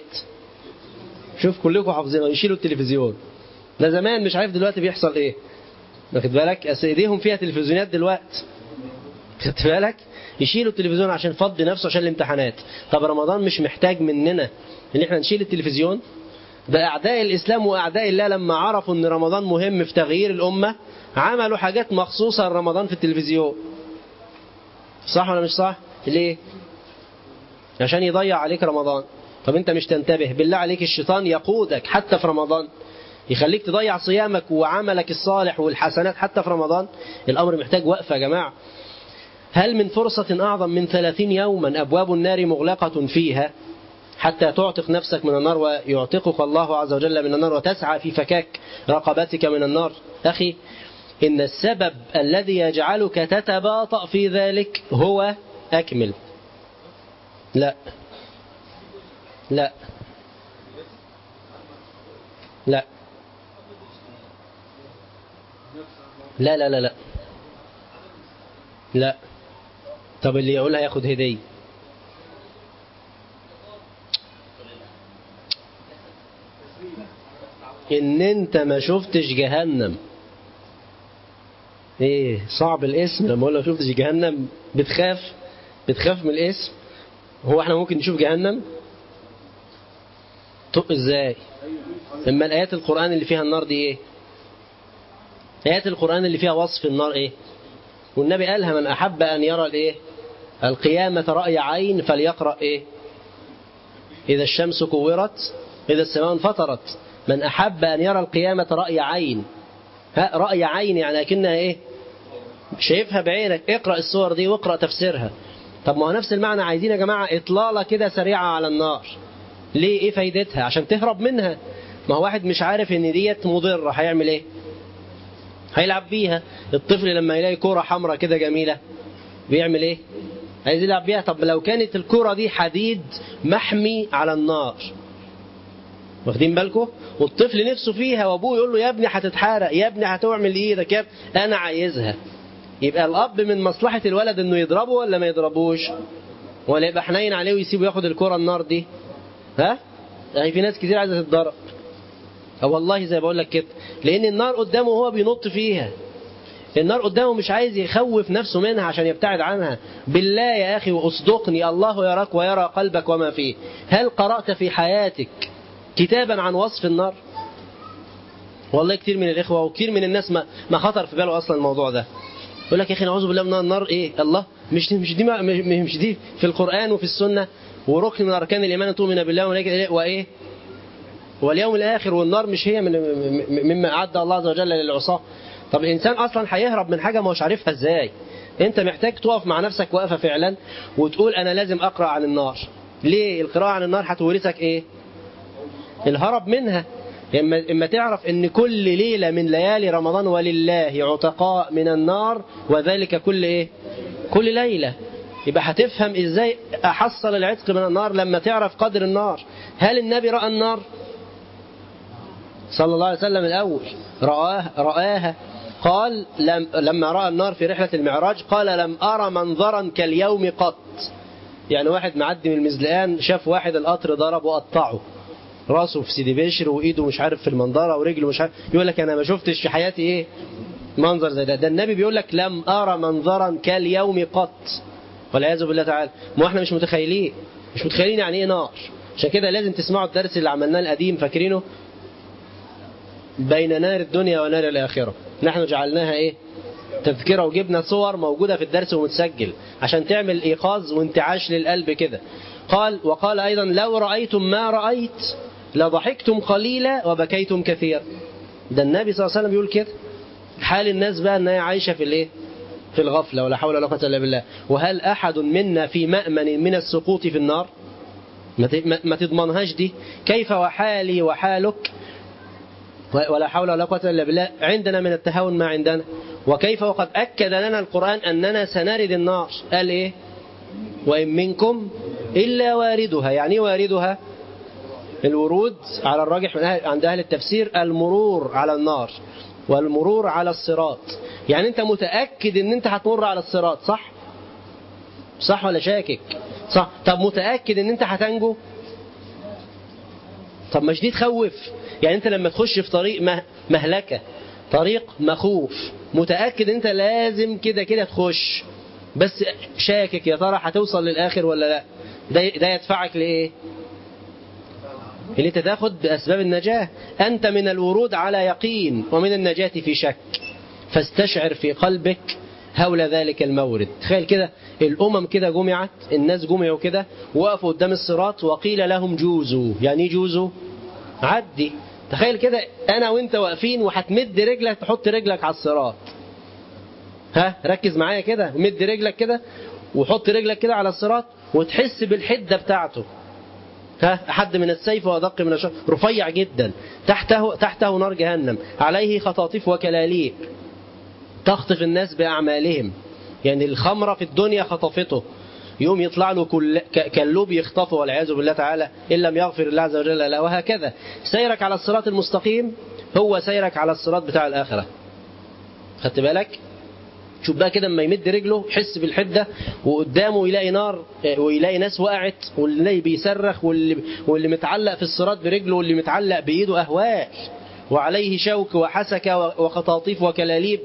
شوف كلكم حافظينها يشيلوا التلفزيون ده زمان مش عارف دلوقتي بيحصل ايه واخد بالك اصل ايديهم فيها تلفزيونات دلوقتي خدت بالك يشيلوا التلفزيون عشان فضي نفسه عشان الامتحانات طب رمضان مش محتاج مننا ان احنا نشيل التلفزيون ده أعداء الإسلام وأعداء الله لما عرفوا أن رمضان مهم في تغيير الأمة عملوا حاجات مخصوصة لرمضان في التلفزيون صح ولا مش صح؟ ليه؟ عشان يضيع عليك رمضان طب أنت مش تنتبه بالله عليك الشيطان يقودك حتى في رمضان يخليك تضيع صيامك وعملك الصالح والحسنات حتى في رمضان الأمر محتاج وقفة يا جماعة هل من فرصة أعظم من ثلاثين يوما أبواب النار مغلقة فيها حتى تعتق نفسك من النار ويعتقك الله عز وجل من النار وتسعى في فكاك رقبتك من النار أخي إن السبب الذي يجعلك تتباطأ في ذلك هو أكمل لا لا لا لا لا لا لا لا طب اللي يقولها ياخد هدية ان انت ما شفتش جهنم ايه صعب الاسم لما اقول لو شفتش جهنم بتخاف بتخاف من الاسم هو احنا ممكن نشوف جهنم طب ازاي اما الايات القران اللي فيها النار دي ايه ايات القران اللي فيها وصف النار ايه والنبي قالها من احب ان يرى الايه القيامه راي عين فليقرا ايه اذا الشمس كورت اذا السماء انفطرت من احب ان يرى القيامه راي عين ها راي عين يعني اكنها ايه شايفها بعينك اقرا الصور دي واقرا تفسيرها طب ما هو نفس المعنى عايزين يا جماعه اطلاله كده سريعه على النار ليه ايه فايدتها عشان تهرب منها ما هو واحد مش عارف ان ديت مضره هيعمل ايه هيلعب بيها الطفل لما يلاقي كوره حمراء كده جميله بيعمل ايه عايز يلعب بيها طب لو كانت الكوره دي حديد محمي على النار واخدين بالكم والطفل نفسه فيها وابوه يقول له يا ابني هتتحرق يا ابني هتعمل ايدك يا ابني انا عايزها يبقى الاب من مصلحه الولد انه يضربه ولا ما يضربوش ولا يبقى حنين عليه ويسيبه ياخد الكره النار دي ها يعني في ناس كتير عايزه تتضرب أو والله زي بقول لك كده لان النار قدامه وهو بينط فيها النار قدامه مش عايز يخوف نفسه منها عشان يبتعد عنها بالله يا أخي وأصدقني الله يراك ويرى قلبك وما فيه هل قرأت في حياتك كتابا عن وصف النار والله كتير من الإخوة وكتير من الناس ما, ما خطر في باله أصلا الموضوع ده يقول لك يا أخي نعوذ بالله من النار إيه الله مش مش دي مش دي في القرآن وفي السنة وركن من أركان الإيمان أن تؤمن بالله وإيه واليوم الآخر والنار مش هي من مما أعد الله عز وجل للعصاة طب الإنسان أصلا هيهرب من حاجة ما هوش عارفها إزاي أنت محتاج تقف مع نفسك وقفة فعلا وتقول أنا لازم أقرأ عن النار ليه القراءة عن النار هتورثك إيه الهرب منها إما, إما تعرف أن كل ليلة من ليالي رمضان ولله عتقاء من النار وذلك كل إيه كل ليلة يبقى هتفهم إزاي أحصل العتق من النار لما تعرف قدر النار هل النبي رأى النار صلى الله عليه وسلم الأول رآه رآها قال لم لما رأى النار في رحلة المعراج قال لم أرى منظرا كاليوم قط يعني واحد معدي من المزلقان شاف واحد القطر ضرب وقطعه راسه في سيدي بشر وايده مش عارف في المنظرة ورجله مش عارف يقول لك انا ما شفتش في حياتي ايه منظر زي ده ده النبي بيقول لك لم ارى منظرا كاليوم قط والعياذ بالله تعالى ما احنا مش متخيلين مش متخيلين يعني ايه نار عشان كده لازم تسمعوا الدرس اللي عملناه القديم فاكرينه بين نار الدنيا ونار الآخرة نحن جعلناها إيه تذكرة وجبنا صور موجودة في الدرس ومتسجل عشان تعمل إيقاظ وانتعاش للقلب كده قال وقال أيضا لو رأيتم ما رأيت لضحكتم قليلا وبكيتم كثيرا ده النبي صلى الله عليه وسلم بيقول كده حال الناس بقى أنها عايشة في الإيه في الغفلة ولا حول ولا قوة إلا بالله وهل أحد منا في مأمن من السقوط في النار ما تضمنهاش دي كيف وحالي وحالك ولا حول ولا قوة إلا بالله عندنا من التهاون ما عندنا وكيف وقد أكد لنا القرآن أننا سنرد النار قال إيه وإن منكم إلا واردها يعني واردها الورود على الراجح من أهل عند أهل التفسير المرور على النار والمرور على الصراط يعني أنت متأكد أن أنت هتمر على الصراط صح صح ولا شاكك صح طب متأكد أن أنت هتنجو طب مش دي تخوف يعني انت لما تخش في طريق مهلكة طريق مخوف متأكد انت لازم كده كده تخش بس شاكك يا ترى هتوصل للآخر ولا لا ده, ده يدفعك لإيه اللي انت تاخد بأسباب النجاة أنت من الورود على يقين ومن النجاة في شك فاستشعر في قلبك هول ذلك المورد تخيل كده الأمم كده جمعت الناس جمعوا كده وقفوا قدام الصراط وقيل لهم جوزوا يعني جوزوا عدي تخيل كده أنا وأنت واقفين وهتمد رجلك تحط رجلك على الصراط ها ركز معايا كده مد رجلك كده وحط رجلك كده على الصراط وتحس بالحدة بتاعته ها أحد من السيف وأدق من الشر رفيع جدا تحته تحته نار جهنم عليه خطاطيف وكلاليب تخطف الناس بأعمالهم يعني الخمرة في الدنيا خطفته يوم يطلع له كل كلوب يخطفه والعياذ بالله تعالى إن لم يغفر الله عز وجل له وهكذا سيرك على الصراط المستقيم هو سيرك على الصراط بتاع الآخرة خدت بالك شوف بقى كده اما يمد رجله يحس بالحده وقدامه يلاقي نار ويلاقي ناس وقعت واللي بيصرخ واللي واللي متعلق في الصراط برجله واللي متعلق بايده اهوال وعليه شوك وحسكه وخطاطيف وكلاليب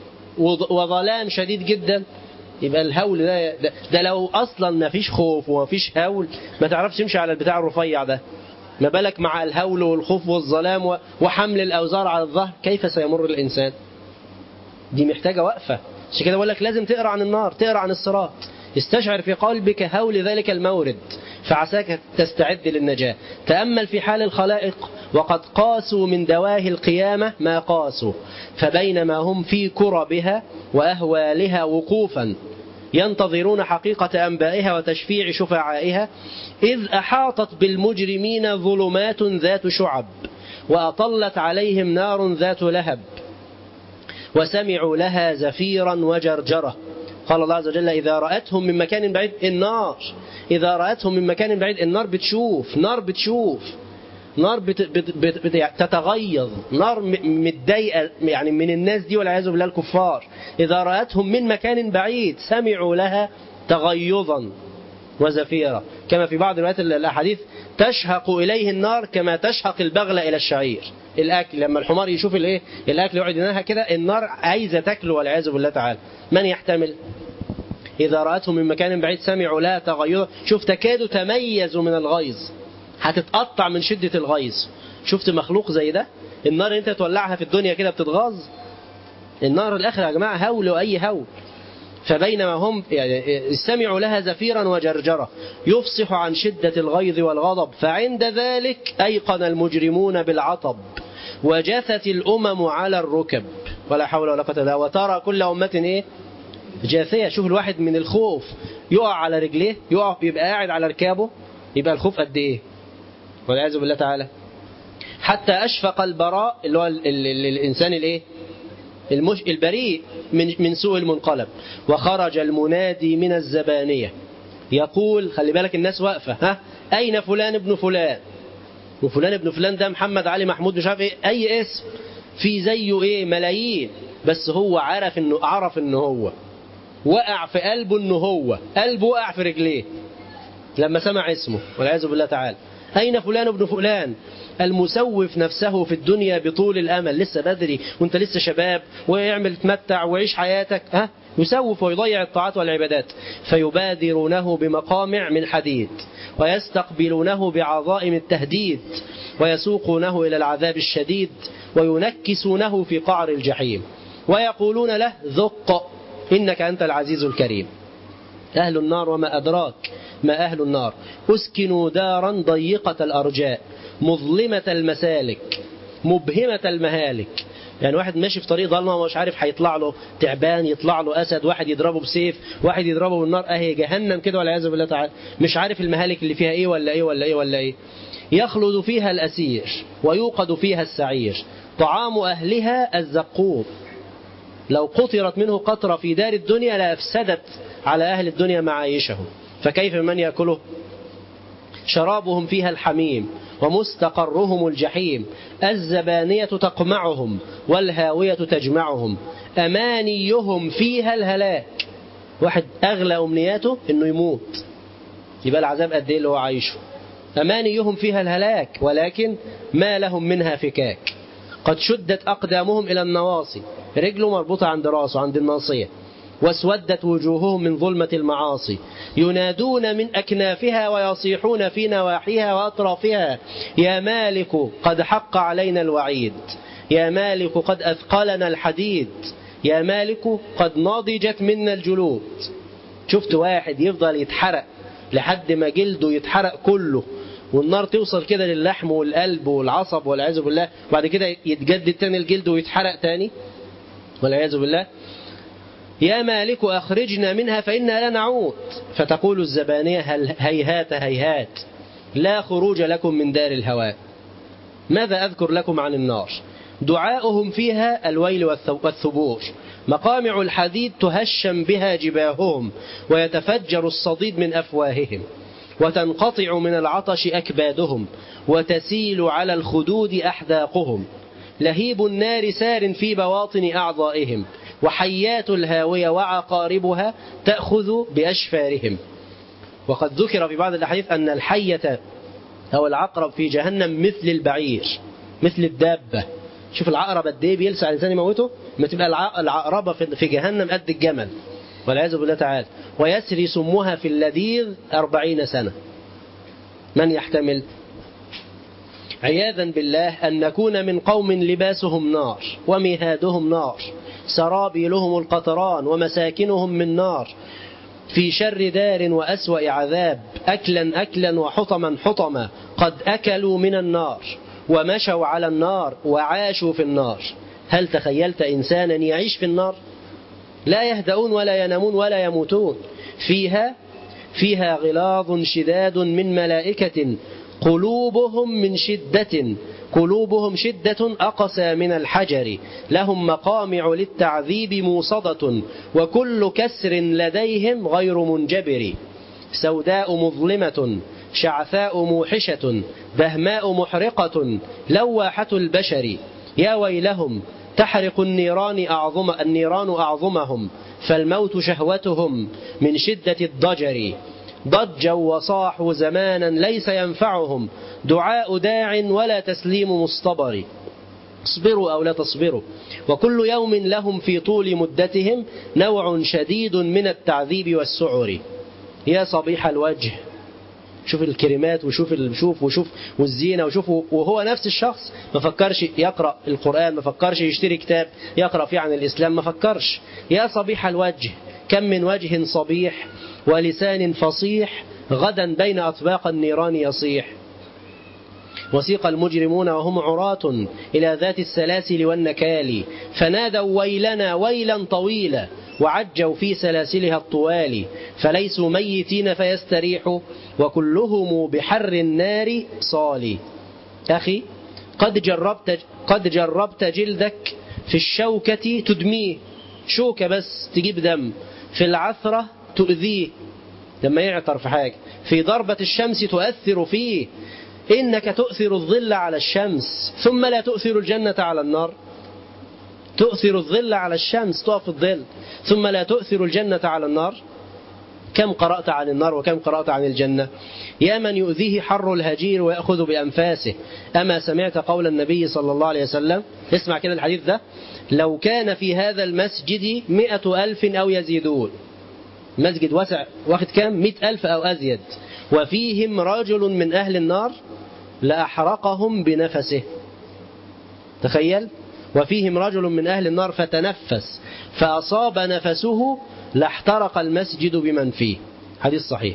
وظلام شديد جدا يبقى الهول ده, ده, ده لو اصلا ما فيش خوف وما فيش هول ما تعرفش تمشي على البتاع الرفيع ده ما بالك مع الهول والخوف والظلام وحمل الاوزار على الظهر كيف سيمر الانسان دي محتاجه وقفه عشان كده بقول لك لازم تقرا عن النار تقرا عن الصراط استشعر في قلبك هول ذلك المورد فعساك تستعد للنجاة تأمل في حال الخلائق وقد قاسوا من دواهي القيامة ما قاسوا فبينما هم في كربها وأهوالها وقوفا ينتظرون حقيقة أنبائها وتشفيع شفعائها إذ أحاطت بالمجرمين ظلمات ذات شعب وأطلت عليهم نار ذات لهب وسمعوا لها زفيرا وجرجرة قال الله عز وجل إذا رأتهم من مكان بعيد النار إذا رأتهم من مكان بعيد النار بتشوف نار بتشوف نار بت بت بت بت تتغيظ نار متضايقة يعني من الناس دي والعياذ بالله الكفار إذا رأتهم من مكان بعيد سمعوا لها تغيظا وزفيرا كما في بعض روايات الأحاديث تشهق إليه النار كما تشهق البغلة إلى الشعير الأكل لما الحمار يشوف الإيه الأكل يقعد ينهى كده النار عايزة تاكله والعياذ بالله تعالى من يحتمل إذا رأتهم من مكان بعيد سمعوا لها تغيظا شوف تكاد تميز من الغيظ هتتقطع من شدة الغيظ شفت مخلوق زي ده النار انت تولعها في الدنيا كده بتتغاظ النار الآخرة يا جماعة هول وأي هول فبينما هم يعني سمعوا لها زفيرا وجرجرة يفصح عن شدة الغيظ والغضب فعند ذلك أيقن المجرمون بالعطب وجثت الأمم على الركب ولا حول ولا قوة إلا بالله وترى كل أمة إيه جاثية شوف الواحد من الخوف يقع على رجليه يقع يبقى قاعد على ركابه يبقى الخوف قد إيه والعياذ بالله تعالى حتى أشفق البراء اللي هو ال ال ال الإنسان الإيه المش... البريء من من سوء المنقلب وخرج المنادي من الزبانية يقول خلي بالك الناس واقفة ها أين فلان ابن فلان وفلان ابن فلان ده محمد علي محمود مش عارف ايه أي اسم في زيه ايه ملايين بس هو عرف انه عرف انه هو وقع في قلبه انه هو قلبه وقع في رجليه لما سمع اسمه والعياذ بالله تعالى أين فلان ابن فلان المسوف نفسه في الدنيا بطول الأمل لسه بدري وانت لسه شباب ويعمل تمتع ويعيش حياتك ها يسوف ويضيع الطاعات والعبادات فيبادرونه بمقامع من حديد ويستقبلونه بعظائم التهديد ويسوقونه إلى العذاب الشديد وينكسونه في قعر الجحيم ويقولون له ذق إنك أنت العزيز الكريم أهل النار وما أدراك ما أهل النار أسكنوا دارا ضيقة الأرجاء مظلمة المسالك مبهمة المهالك يعني واحد ماشي في طريق ضلمه ومش عارف هيطلع له تعبان يطلع له اسد واحد يضربه بسيف واحد يضربه بالنار اهي جهنم كده والعياذ بالله تعالى مش عارف المهالك اللي فيها ايه ولا ايه ولا ايه ولا ايه يخلد فيها الاسير ويوقد فيها السعير طعام اهلها الزقوم لو قطرت منه قطرة في دار الدنيا لأفسدت على أهل الدنيا معايشهم فكيف من يأكله شرابهم فيها الحميم ومستقرهم الجحيم الزبانية تقمعهم والهاوية تجمعهم أمانيهم فيها الهلاك واحد أغلى أمنياته أنه يموت يبقى العذاب قد إيه اللي هو عايشه أمانيهم فيها الهلاك ولكن ما لهم منها فكاك قد شدت أقدامهم إلى النواصي رجله مربوطة عند راسه عند الناصية واسودت وجوههم من ظلمة المعاصي ينادون من أكنافها ويصيحون في نواحيها وأطرافها يا مالك قد حق علينا الوعيد يا مالك قد أثقلنا الحديد يا مالك قد نضجت منا الجلود شفت واحد يفضل يتحرق لحد ما جلده يتحرق كله والنار توصل كده للحم والقلب والعصب والعياذ بالله وبعد كده يتجدد تاني الجلد ويتحرق تاني والعياذ بالله يا مالك أخرجنا منها فإنا لا نعود فتقول الزبانية هل هيهات هيهات لا خروج لكم من دار الهواء ماذا أذكر لكم عن النار دعاؤهم فيها الويل والثبور مقامع الحديد تهشم بها جباههم ويتفجر الصديد من أفواههم وتنقطع من العطش أكبادهم وتسيل على الخدود أحداقهم لهيب النار سار في بواطن أعضائهم وحيات الهاوية وعقاربها تأخذ بأشفارهم وقد ذكر في بعض الأحاديث أن الحية أو العقرب في جهنم مثل البعير مثل الدابة شوف العقرب قد ايه بيلسع الانسان يموته ما تبقى العقربة في جهنم قد الجمل والعياذ بالله تعالى ويسري سمها في اللذيذ أربعين سنة من يحتمل عياذا بالله أن نكون من قوم لباسهم نار ومهادهم نار سرابيلهم القطران ومساكنهم من نار في شر دار وأسوأ عذاب أكلا أكلا وحطما حطما قد أكلوا من النار ومشوا على النار وعاشوا في النار هل تخيلت إنسانا يعيش في النار لا يهدؤون ولا ينامون ولا يموتون فيها فيها غلاظ شداد من ملائكة قلوبهم من شدة قلوبهم شدة أقسى من الحجر لهم مقامع للتعذيب موصدة وكل كسر لديهم غير منجبر سوداء مظلمة شعثاء موحشة دهماء محرقة لواحة البشر يا ويلهم تحرق النيران أعظم النيران أعظمهم فالموت شهوتهم من شدة الضجر ضجوا وصاحوا زمانا ليس ينفعهم دعاء داع ولا تسليم مصطبر اصبروا أو لا تصبروا وكل يوم لهم في طول مدتهم نوع شديد من التعذيب والسعر يا صبيح الوجه شوف الكلمات وشوف شوف وشوف والزينه وشوف وهو نفس الشخص ما فكرش يقرا القران ما فكرش يشتري كتاب يقرا فيه عن الاسلام ما فكرش يا صبيح الوجه كم من وجه صبيح ولسان فصيح غدا بين اطباق النيران يصيح وسيق المجرمون وهم عراة إلى ذات السلاسل والنكال فنادوا ويلنا ويلا طويلا وعجوا في سلاسلها الطوال فليسوا ميتين فيستريحوا وكلهم بحر النار صالي أخي قد جربت قد جربت جلدك في الشوكة تدميه شوكة بس تجيب دم في العثرة تؤذيه لما يعطر في حاجة في ضربة الشمس تؤثر فيه إنك تؤثر الظل على الشمس ثم لا تؤثر الجنة على النار تؤثر الظل على الشمس تقف في الظل ثم لا تؤثر الجنة على النار كم قرأت عن النار وكم قرأت عن الجنة يا من يؤذيه حر الهجير ويأخذ بأنفاسه أما سمعت قول النبي صلى الله عليه وسلم اسمع كده الحديث ده لو كان في هذا المسجد مئة ألف أو يزيدون مسجد واسع واخد كام مئة ألف أو أزيد وفيهم رجل من أهل النار لأحرقهم بنفسه تخيل وفيهم رجل من أهل النار فتنفس فأصاب نفسه لاحترق المسجد بمن فيه حديث صحيح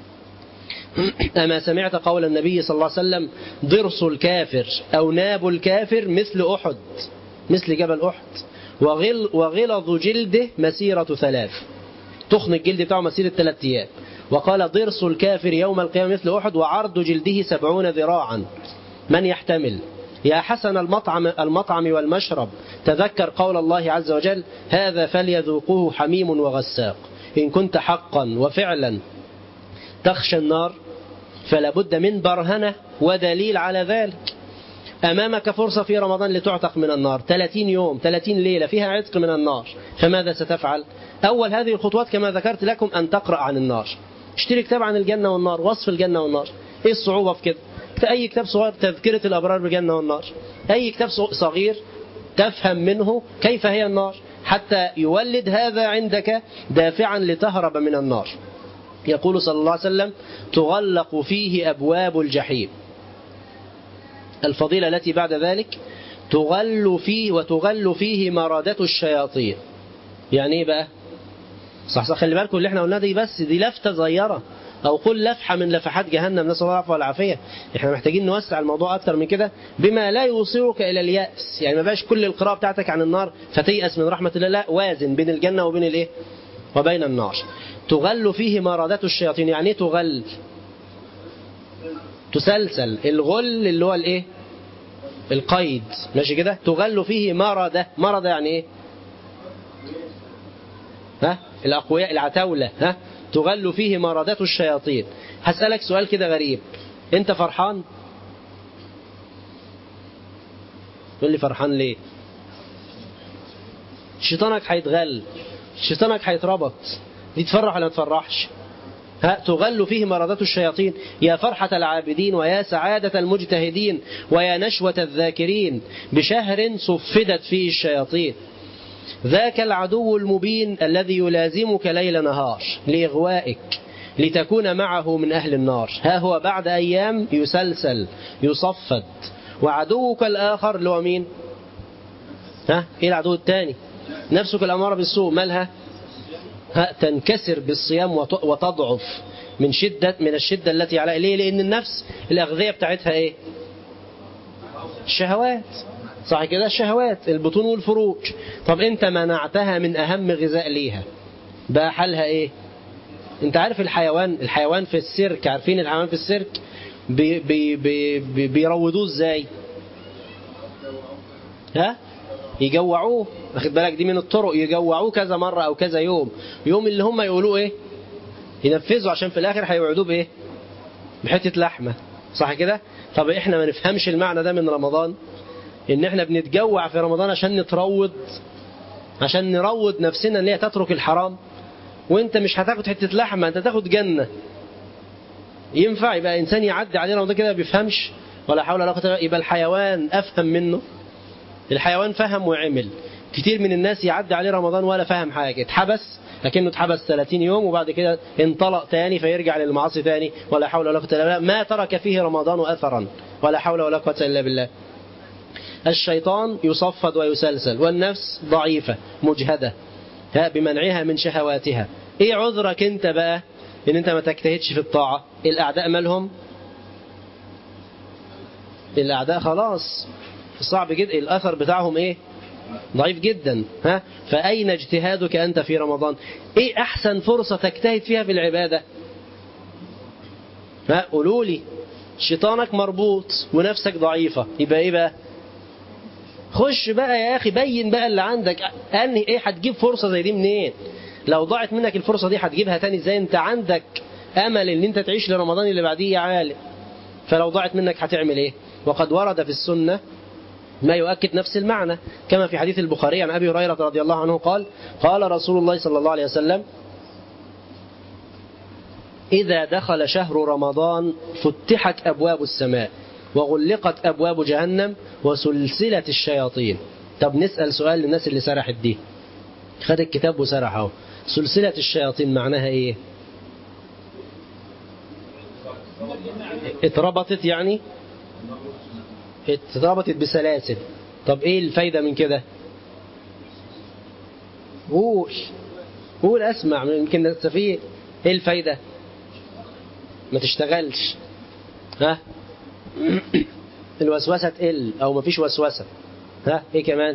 أما سمعت قول النبي صلى الله عليه وسلم ضرس الكافر أو ناب الكافر مثل أحد مثل جبل أحد وغل وغلظ جلده مسيرة ثلاث تخن الجلد بتاعه مسيرة ثلاث أيام وقال ضرس الكافر يوم القيامة مثل أحد وعرض جلده سبعون ذراعا من يحتمل يا حسن المطعم, المطعم والمشرب تذكر قول الله عز وجل هذا فليذوقوه حميم وغساق إن كنت حقا وفعلا تخشى النار فلا بد من برهنة ودليل على ذلك أمامك فرصة في رمضان لتعتق من النار 30 يوم 30 ليلة فيها عتق من النار فماذا ستفعل أول هذه الخطوات كما ذكرت لكم أن تقرأ عن النار اشتري كتاب عن الجنة والنار وصف الجنة والنار ايه الصعوبة في كده أي كتاب صغير تذكرة الأبرار بالجنة والنار أي كتاب صغير تفهم منه كيف هي النار حتى يولد هذا عندك دافعا لتهرب من النار يقول صلى الله عليه وسلم تغلق فيه أبواب الجحيم الفضيلة التي بعد ذلك تغل فيه وتغل فيه مرادة الشياطين يعني ايه بقى صح صح خلي بالكم اللي احنا قلناه دي بس دي لفتة صغيرة أو قل لفحة من لفحات جهنم نسأل الله العفو والعافية احنا محتاجين نوسع الموضوع أكتر من كده بما لا يوصلك إلى اليأس يعني ما بقاش كل القراءة بتاعتك عن النار فتيأس من رحمة الله لا وازن بين الجنة وبين الإيه وبين النار تغل فيه مرادات الشياطين يعني ايه تغل تسلسل الغل اللي هو الايه القيد ماشي كده تغل فيه مرده مرده يعني ايه ها الاقوياء العتاوله ها تغل فيه مرادات الشياطين هسألك سؤال كده غريب انت فرحان تقول لي فرحان ليه شيطانك هيتغل شيطانك هيتربط دي تفرح ولا ما تفرحش ها تغل فيه مرضات الشياطين يا فرحة العابدين ويا سعادة المجتهدين ويا نشوة الذاكرين بشهر صفدت فيه الشياطين ذاك العدو المبين الذي يلازمك ليل نهار لإغوائك لتكون معه من أهل النار ها هو بعد أيام يسلسل يصفد وعدوك الآخر اللي هو مين ها إيه العدو الثاني نفسك الأمارة بالسوء مالها ها تنكسر بالصيام وتضعف من شدة من الشدة التي عليها ليه لأن النفس الأغذية بتاعتها إيه الشهوات صح كده الشهوات البطون والفروج طب أنت منعتها من أهم غذاء ليها بقى حالها إيه أنت عارف الحيوان الحيوان في السيرك عارفين الحيوان في السيرك بي بي بي بي بيروضوه ازاي ها يجوعوه واخد بالك دي من الطرق يجوعوه كذا مرة أو كذا يوم يوم اللي هم يقولوه إيه ينفذوا عشان في الآخر هيوعدوه بإيه بحتة لحمة صح كده طب إحنا ما نفهمش المعنى ده من رمضان إن إحنا بنتجوع في رمضان عشان نتروض عشان نروض نفسنا إن هي تترك الحرام وإنت مش هتاخد حتة لحمة أنت تاخد جنة ينفع يبقى إنسان يعدي عليه رمضان كده ما بيفهمش ولا حول ولا قوة يبقى الحيوان أفهم منه الحيوان فهم وعمل كتير من الناس يعدي عليه رمضان ولا فهم حاجة اتحبس لكنه اتحبس 30 يوم وبعد كده انطلق تاني فيرجع للمعاصي تاني ولا حول ولا قوة إلا بالله ما ترك فيه رمضان أثرا ولا حول ولا قوة إلا بالله الشيطان يصفد ويسلسل والنفس ضعيفة مجهدة بمنعها من شهواتها ايه عذرك انت بقى ان انت ما تجتهدش في الطاعة الاعداء مالهم الاعداء خلاص صعب جدا الاثر بتاعهم ايه ضعيف جدا ها فأين اجتهادك أنت في رمضان إيه أحسن فرصة تجتهد فيها في العبادة ها قولوا لي شيطانك مربوط ونفسك ضعيفة يبقى إيه بقى خش بقى يا أخي بين بقى اللي عندك أنهي إيه هتجيب فرصة زي دي منين لو ضاعت منك الفرصة دي هتجيبها تاني ازاي انت عندك أمل ان انت تعيش لرمضان اللي بعديه يا عالم فلو ضاعت منك هتعمل ايه وقد ورد في السنة ما يؤكد نفس المعنى كما في حديث البخاري عن أبي هريرة رضي الله عنه قال قال رسول الله صلى الله عليه وسلم إذا دخل شهر رمضان فتحت أبواب السماء وغلقت أبواب جهنم وسلسلة الشياطين طب نسأل سؤال للناس اللي سرحت دي خد الكتاب وسرح اهو سلسلة الشياطين معناها ايه اتربطت يعني اتربطت بسلاسل طب ايه الفايدة من كده قول قول اسمع يمكن نستفيد ايه الفايدة ما تشتغلش ها الوسوسة تقل او ما فيش وسوسة ها ايه كمان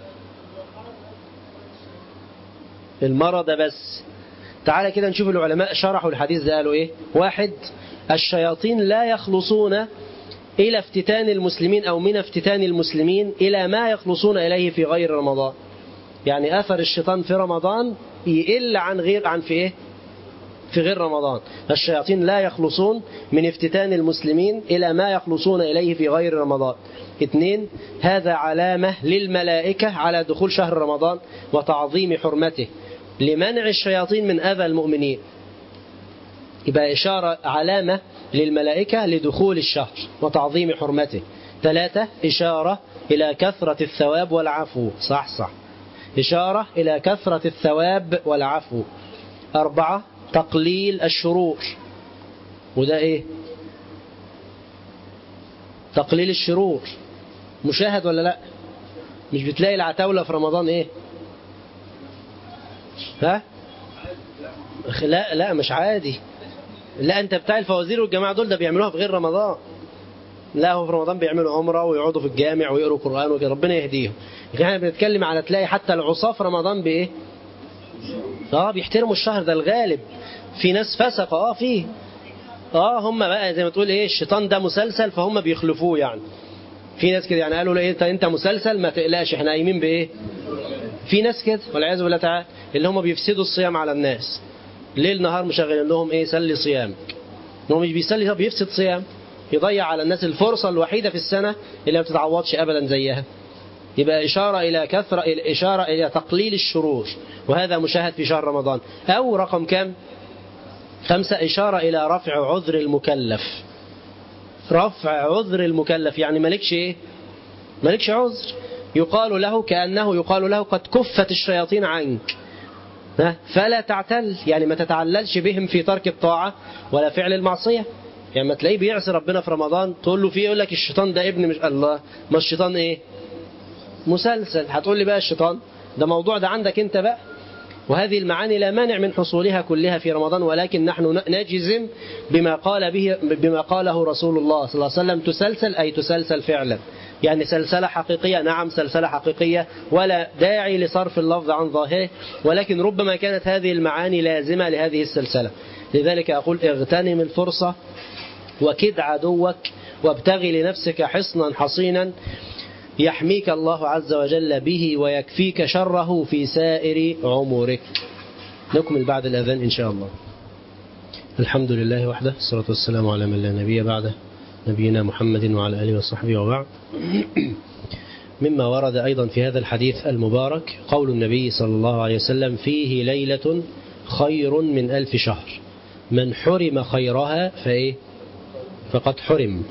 المرض بس تعالى كده نشوف العلماء شرحوا الحديث ده قالوا ايه واحد الشياطين لا يخلصون إلى افتتان المسلمين أو من افتتان المسلمين إلى ما يخلصون إليه في غير رمضان يعني أثر الشيطان في رمضان يقل عن غير عن في إيه في غير رمضان الشياطين لا يخلصون من افتتان المسلمين إلى ما يخلصون إليه في غير رمضان اثنين هذا علامة للملائكة على دخول شهر رمضان وتعظيم حرمته لمنع الشياطين من أذى المؤمنين يبقى إشارة علامة للملائكة لدخول الشهر وتعظيم حرمته ثلاثة إشارة إلى كثرة الثواب والعفو صح صح إشارة إلى كثرة الثواب والعفو أربعة تقليل الشرور وده إيه تقليل الشرور مشاهد ولا لا مش بتلاقي العتاولة في رمضان إيه ها لا لا مش عادي لا انت بتاع الفوازير والجماعة دول ده بيعملوها في غير رمضان لا هو في رمضان بيعملوا عمرة ويقعدوا في الجامع ويقروا قرآن وكده ربنا يهديهم لكن احنا بنتكلم على تلاقي حتى العصاة في رمضان بايه اه بيحترموا الشهر ده الغالب في ناس فسق اه فيه اه هم بقى زي ما تقول ايه الشيطان ده مسلسل فهم بيخلفوه يعني في ناس كده يعني قالوا له إيه انت انت مسلسل ما تقلقش احنا قايمين بايه في ناس كده والعياذ بالله تعالى اللي هم بيفسدوا الصيام على الناس ليل نهار مشغلين لهم ايه سلي صيامك هو مش بيسلي هو بيفسد صيام يضيع على الناس الفرصة الوحيدة في السنة اللي ما بتتعوضش أبدا زيها يبقى إشارة إلى كثرة إلى إشارة إلى تقليل الشرور وهذا مشاهد في شهر رمضان أو رقم كم خمسة إشارة إلى رفع عذر المكلف رفع عذر المكلف يعني مالكش إيه مالكش عذر يقال له كأنه يقال له قد كفت الشياطين عنك ها؟ فلا تعتل يعني ما تتعللش بهم في ترك الطاعة ولا فعل المعصية يعني ما تلاقيه بيعصي ربنا في رمضان تقول له فيه يقول لك الشيطان ده ابن مش الله ما الشيطان ايه مسلسل هتقول لي بقى الشيطان ده موضوع ده عندك انت بقى وهذه المعاني لا مانع من حصولها كلها في رمضان ولكن نحن نجزم بما قال به بما قاله رسول الله صلى الله عليه وسلم تسلسل أي تسلسل فعلا يعني سلسلة حقيقية نعم سلسلة حقيقية ولا داعي لصرف اللفظ عن ظاهره ولكن ربما كانت هذه المعاني لازمة لهذه السلسلة لذلك أقول اغتنم الفرصة وكد عدوك وابتغي لنفسك حصنا حصينا يحميك الله عز وجل به ويكفيك شره في سائر عمرك نكمل بعد الأذان إن شاء الله الحمد لله وحده الصلاة والسلام على من لا نبي بعده نبينا محمد وعلى آله وصحبه وبعد مما ورد أيضا في هذا الحديث المبارك قول النبي صلى الله عليه وسلم فيه ليلة خير من ألف شهر من حرم خيرها فإيه فقد حرم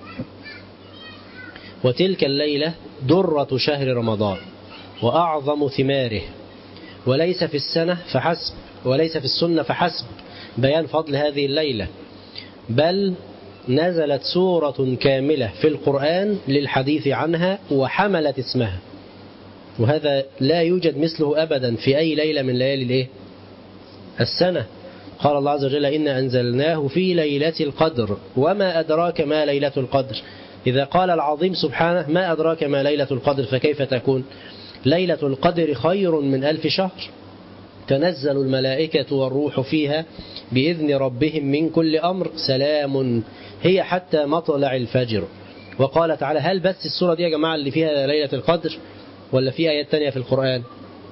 وتلك الليلة درة شهر رمضان وأعظم ثماره وليس في السنة فحسب وليس في السنة فحسب بيان فضل هذه الليلة بل نزلت سورة كاملة في القرآن للحديث عنها وحملت اسمها وهذا لا يوجد مثله أبدا في أي ليلة من ليالي الإيه؟ السنة قال الله عز وجل إنا أنزلناه في ليلة القدر وما أدراك ما ليلة القدر إذا قال العظيم سبحانه ما أدراك ما ليلة القدر فكيف تكون ليلة القدر خير من ألف شهر تنزل الملائكة والروح فيها بإذن ربهم من كل أمر سلام هي حتى مطلع الفجر وقال تعالى هل بس السورة دي يا جماعة اللي فيها ليلة القدر ولا في آيات تانية في القرآن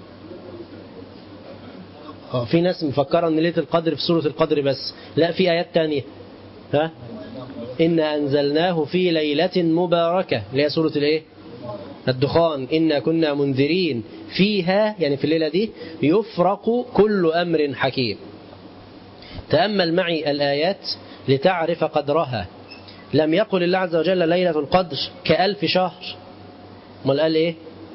في ناس مفكرة ان ليلة القدر في سورة القدر بس لا في آيات تانية ها إنا أنزلناه في ليلة مباركة اللي هي سورة الايه الدخان إنا كنا منذرين فيها يعني في الليلة دي يفرق كل أمر حكيم تأمل معي الآيات لتعرف قدرها لم يقل الله عز وجل ليلة القدر كألف شهر ما قال إيه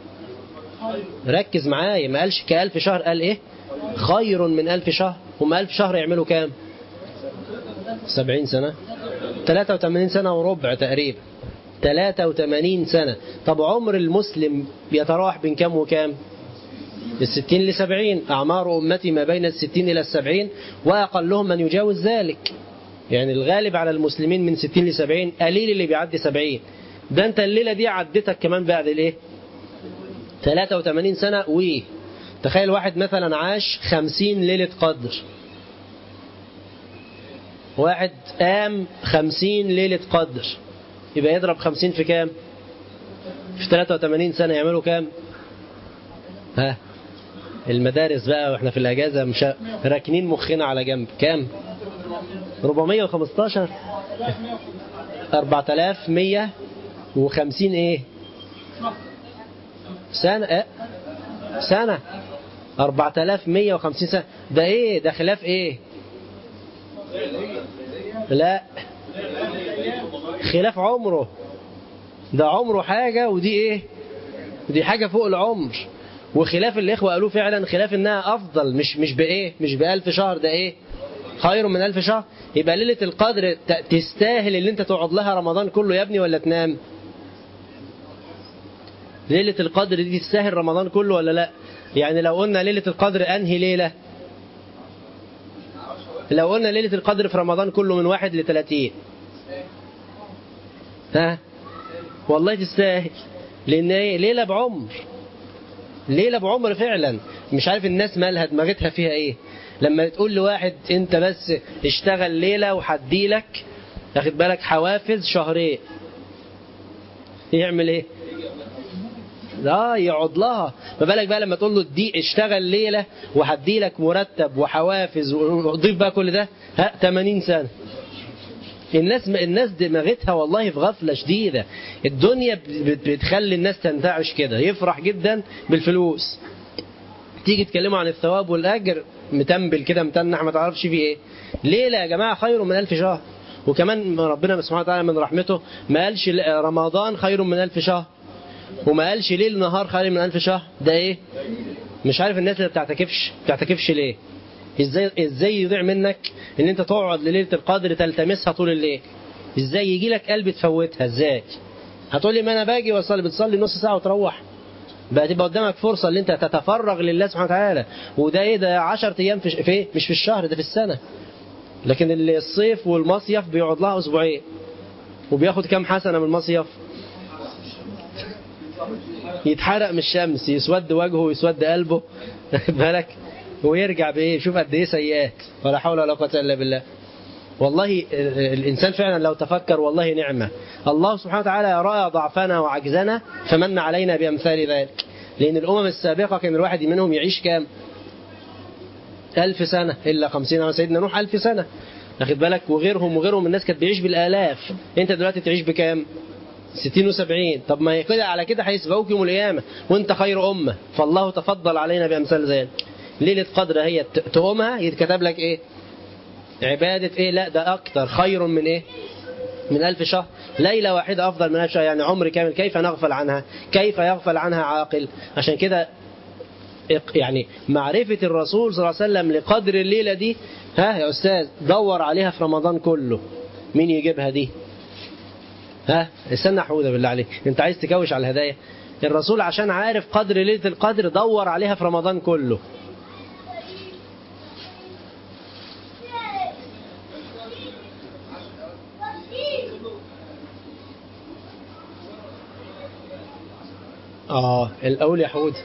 ركز معايا ما قالش كألف شهر قال إيه خير من ألف شهر هم ألف شهر يعملوا كام سبعين سنة 83 سنة وربع تقريبا 83 سنة طب عمر المسلم بيتراوح بين كام وكام الستين لسبعين أعمار أمتي ما بين الستين إلى السبعين وأقلهم من يجاوز ذلك يعني الغالب على المسلمين من ستين لسبعين قليل اللي بيعدي سبعين ده أنت الليلة دي عدتك كمان بعد الإيه 83 سنة ويه تخيل واحد مثلا عاش 50 ليلة قدر واحد قام 50 ليلة قدر يبقى يضرب 50 في كام في 83 سنة يعملوا كام ها المدارس بقى واحنا في الاجازة مش راكنين مخنا على جنب كام 415 4150 ايه سنة إيه؟ سنة 4150 سنة ده ايه ده خلاف ايه لا خلاف عمره ده عمره حاجة ودي ايه دي حاجة فوق العمر وخلاف الإخوة قالوه فعلا خلاف إنها أفضل مش مش بإيه مش بألف شهر ده إيه خير من ألف شهر يبقى ليلة القدر تستاهل اللي أنت تقعد لها رمضان كله يا ابني ولا تنام ليلة القدر دي تستاهل رمضان كله ولا لا يعني لو قلنا ليلة القدر أنهي ليلة لو قلنا ليلة القدر في رمضان كله من واحد لثلاثين ها والله تستاهل لأن هي ليلة بعمر ليلة بعمر فعلا مش عارف الناس مالها دماغتها فيها ايه لما تقول لواحد انت بس اشتغل ليلة وحديلك ياخد بالك حوافز شهرين يعمل ايه اه يقعد لها ما بالك بقى لما تقول له دي اشتغل ليله وهدي لك مرتب وحوافز وضيف بقى كل ده ها 80 سنه الناس الناس دماغتها والله في غفله شديده الدنيا بتخلي الناس تنتعش كده يفرح جدا بالفلوس تيجي تكلموا عن الثواب والاجر متنبل كده متنح ما تعرفش فيه ايه ليله يا جماعه خير من ألف شهر وكمان ربنا سبحانه وتعالى من رحمته ما قالش رمضان خير من ألف شهر وما قالش ليل نهار خير من ألف شهر ده ايه مش عارف الناس اللي بتعتكفش بتعتكفش ليه ازاي ازاي يضيع منك ان انت تقعد لليله القدر تلتمسها طول الليل ازاي يجي لك قلب تفوتها ازاي هتقول لي ما انا باجي واصلي بتصلي نص ساعه وتروح بقى تبقى قدامك فرصه ان انت تتفرغ لله سبحانه وتعالى وده ايه ده 10 ايام في, في مش في الشهر ده في السنه لكن الصيف والمصيف بيقعد لها اسبوعين وبياخد كام حسنه من المصيف يتحرق من الشمس يسود وجهه ويسود قلبه بالك ويرجع بايه شوف قد ايه سيئات ولا حول ولا قوه الا بالله والله الانسان فعلا لو تفكر والله نعمه الله سبحانه وتعالى راى ضعفنا وعجزنا فمن علينا بامثال ذلك لان الامم السابقه كان الواحد منهم يعيش كام ألف سنة إلا خمسين سيدنا نوح ألف سنة أخد بالك وغيرهم وغيرهم الناس كانت بيعيش بالآلاف أنت دلوقتي تعيش بكام ستين وسبعين طب ما هي كده على كده هيسبقوك يوم القيامة وانت خير أمة فالله تفضل علينا بأمثال ذلك ليلة قدر هي تقومها يتكتب لك ايه عبادة ايه لا ده اكتر خير من ايه من ألف شهر ليلة واحدة أفضل من ألف شهر يعني عمر كامل كيف نغفل عنها كيف يغفل عنها عاقل عشان كده يعني معرفة الرسول صلى الله عليه وسلم لقدر الليلة دي ها يا أستاذ دور عليها في رمضان كله مين يجيبها دي ها استنى حودة بالله عليك انت عايز تكوش على الهدايا الرسول عشان عارف قدر ليلة القدر دور عليها في رمضان كله اه الاول يا حود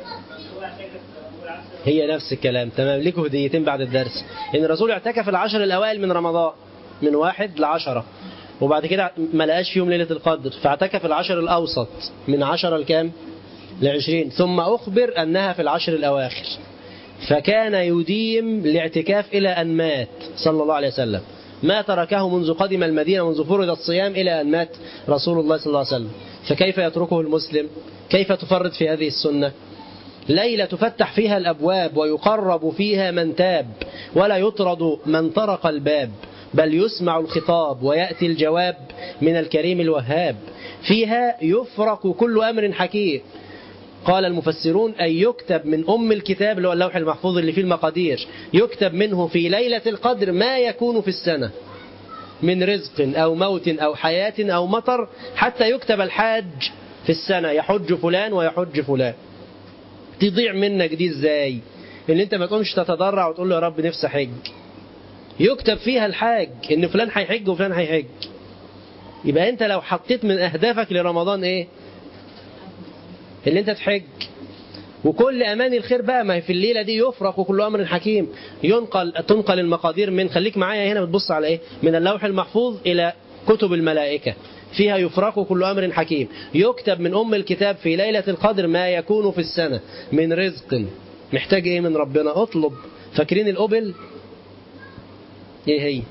هي نفس الكلام تمام لكم هديتين بعد الدرس ان الرسول اعتكف العشر الاوائل من رمضان من واحد لعشرة وبعد كده ما لقاش فيهم ليلة القدر فاعتكف العشر الأوسط من عشرة لكام لعشرين ثم أخبر أنها في العشر الأواخر فكان يديم الاعتكاف إلى أن مات صلى الله عليه وسلم ما تركه منذ قدم المدينة منذ فرض الصيام إلى أن مات رسول الله صلى الله عليه وسلم فكيف يتركه المسلم كيف تفرط في هذه السنة ليلة تفتح فيها الأبواب ويقرب فيها من تاب ولا يطرد من طرق الباب بل يسمع الخطاب ويأتي الجواب من الكريم الوهاب فيها يفرق كل أمر حكيم قال المفسرون أن يكتب من أم الكتاب اللي هو اللوح المحفوظ اللي فيه المقادير يكتب منه في ليلة القدر ما يكون في السنة من رزق أو موت أو حياة أو مطر حتى يكتب الحاج في السنة يحج فلان ويحج فلان تضيع منك دي ازاي ان انت ما تقومش تتضرع وتقول له يا رب نفسي حج يكتب فيها الحاج ان فلان هيحج وفلان هيحج يبقى انت لو حطيت من اهدافك لرمضان ايه اللي انت تحج وكل اماني الخير بقى ما هي في الليله دي يفرق وكل امر حكيم ينقل تنقل المقادير من خليك معايا هنا بتبص على ايه من اللوح المحفوظ الى كتب الملائكه فيها يفرق كل أمر حكيم يكتب من أم الكتاب في ليلة القدر ما يكون في السنة من رزق محتاج إيه من ربنا أطلب فاكرين الأبل إيه هي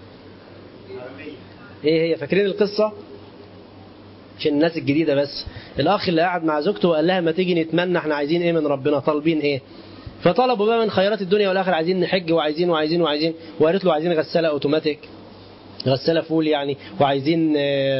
إيه هي فاكرين القصة عشان الناس الجديدة بس الأخ اللي قاعد مع زوجته وقال لها ما تيجي نتمنى احنا عايزين إيه من ربنا طالبين إيه فطلبوا بقى من خيرات الدنيا والآخر عايزين نحج وعايزين وعايزين وعايزين وقالت له عايزين غسالة أوتوماتيك غسالة فول يعني وعايزين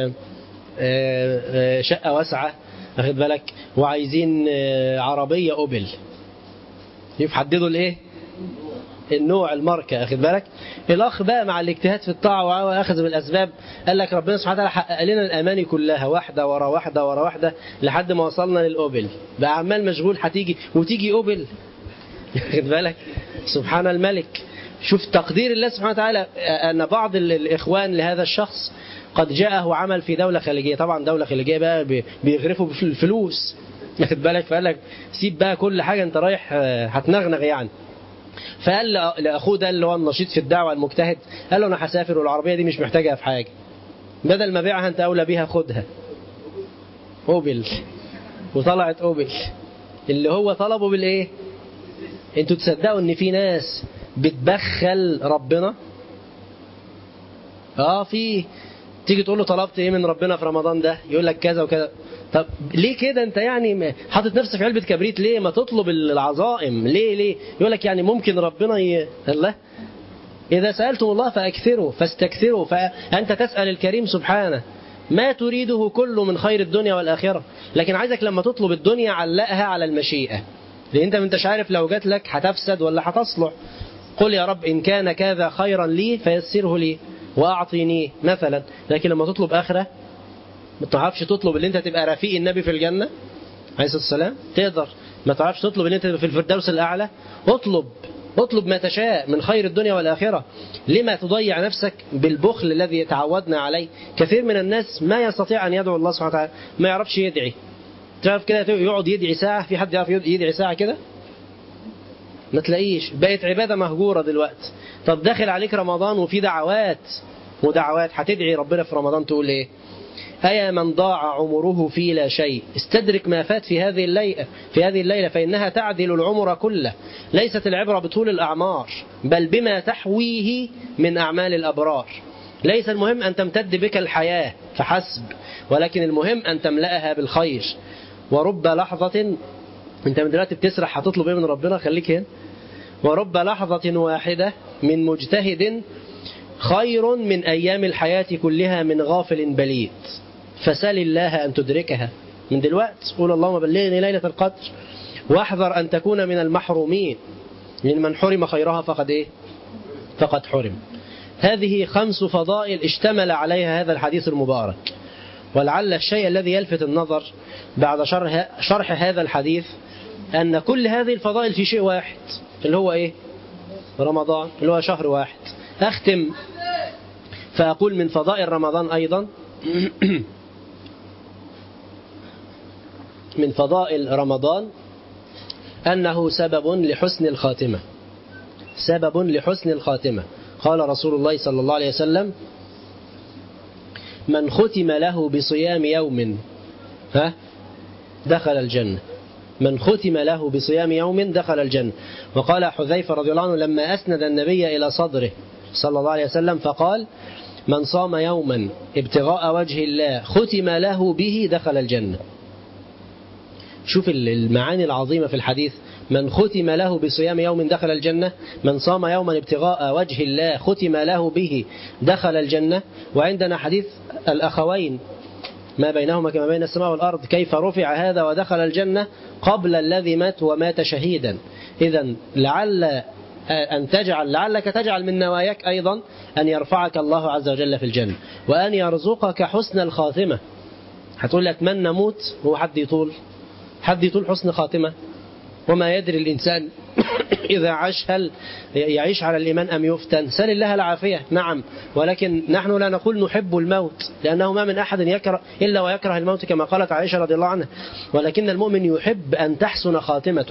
شقة واسعة واخد بالك وعايزين عربية أوبل يحددوا الايه النوع الماركة اخد بالك الأخ بقى مع الاجتهاد في الطاعة وأخذ بالأسباب قال لك ربنا سبحانه وتعالى حقق لنا الأماني كلها واحدة ورا واحدة ورا واحدة لحد ما وصلنا للأوبل بقى عمال مشغول هتيجي وتيجي أوبل واخد بالك سبحان الملك شوف تقدير الله سبحانه وتعالى أن بعض الإخوان لهذا الشخص قد جاءه عمل في دولة خليجية طبعا دولة خليجية بقى بيغرفوا بالفلوس واخد بالك فقال لك سيب بقى كل حاجة انت رايح هتنغنغ يعني فقال لأخوه ده اللي هو النشيط في الدعوة المجتهد قال له أنا هسافر والعربية دي مش محتاجها في حاجة بدل ما بيعها أنت أولى بيها خدها أوبل وطلعت أوبل اللي هو طلبه بالإيه انتوا تصدقوا ان في ناس بتبخل ربنا اه في تيجي تقول له طلبت ايه من ربنا في رمضان ده يقول لك كذا وكذا طب ليه كده انت يعني حاطط نفسك في علبه كبريت ليه ما تطلب العظائم ليه ليه يقول لك يعني ممكن ربنا ي... الله اذا سالتم الله فاكثروا فاستكثروا فانت تسال الكريم سبحانه ما تريده كله من خير الدنيا والاخره لكن عايزك لما تطلب الدنيا علقها على المشيئه لان انت ما انتش عارف لو جات لك هتفسد ولا هتصلح قل يا رب ان كان كذا خيرا لي فيسره لي واعطيني مثلا لكن لما تطلب اخره ما تعرفش تطلب اللي انت تبقى رفيق النبي في الجنه عليه الصلاه والسلام تقدر ما تعرفش تطلب اللي انت تبقى في الفردوس الاعلى اطلب اطلب ما تشاء من خير الدنيا والاخره لما تضيع نفسك بالبخل الذي تعودنا عليه كثير من الناس ما يستطيع ان يدعو الله سبحانه وتعالى ما يعرفش يدعي تعرف كده يقعد يدعي ساعه في حد يعرف يدعي ساعه كده ما تلاقيش بقت عبادة مهجورة دلوقتي طب داخل عليك رمضان وفي دعوات ودعوات هتدعي ربنا في رمضان تقول ايه أيا من ضاع عمره في لا شيء استدرك ما فات في هذه الليلة في هذه الليلة فإنها تعدل العمر كله ليست العبرة بطول الأعمار بل بما تحويه من أعمال الأبرار ليس المهم أن تمتد بك الحياة فحسب ولكن المهم أن تملأها بالخير ورب لحظة انت من دلوقتي بتسرح هتطلب ايه من ربنا خليك هنا ورب لحظة واحدة من مجتهد خير من أيام الحياة كلها من غافل بليد فسل الله أن تدركها من دلوقتي قول اللهم بلغني ليلة القدر واحذر أن تكون من المحرومين من من حرم خيرها فقد إيه فقد حرم هذه خمس فضائل اشتمل عليها هذا الحديث المبارك ولعل الشيء الذي يلفت النظر بعد شرح, شرح هذا الحديث أن كل هذه الفضائل في شيء واحد اللي هو إيه رمضان اللي هو شهر واحد أختم فأقول من فضائل رمضان أيضا من فضائل رمضان أنه سبب لحسن الخاتمة سبب لحسن الخاتمة قال رسول الله صلى الله عليه وسلم من ختم له بصيام يوم ها دخل الجنة من ختم له بصيام يوم دخل الجنة وقال حذيفة رضي الله عنه لما أسند النبي إلى صدره صلى الله عليه وسلم فقال من صام يوما ابتغاء وجه الله ختم له به دخل الجنة شوف المعاني العظيمة في الحديث من ختم له بصيام يوم دخل الجنة من صام يوما ابتغاء وجه الله ختم له به دخل الجنة وعندنا حديث الأخوين ما بينهما كما بين السماء والأرض كيف رفع هذا ودخل الجنة قبل الذي مات ومات شهيدا إذا لعل أن تجعل لعلك تجعل من نواياك أيضا أن يرفعك الله عز وجل في الجنة وأن يرزقك حسن الخاتمة هتقول لي أتمنى موت هو حد يطول حد يطول حسن خاتمة وما يدري الإنسان إذا عاش هل يعيش على الإيمان أم يفتن سل الله العافية نعم ولكن نحن لا نقول نحب الموت لأنه ما من أحد يكره إلا ويكره الموت كما قالت عائشة رضي الله عنها ولكن المؤمن يحب أن تحسن خاتمته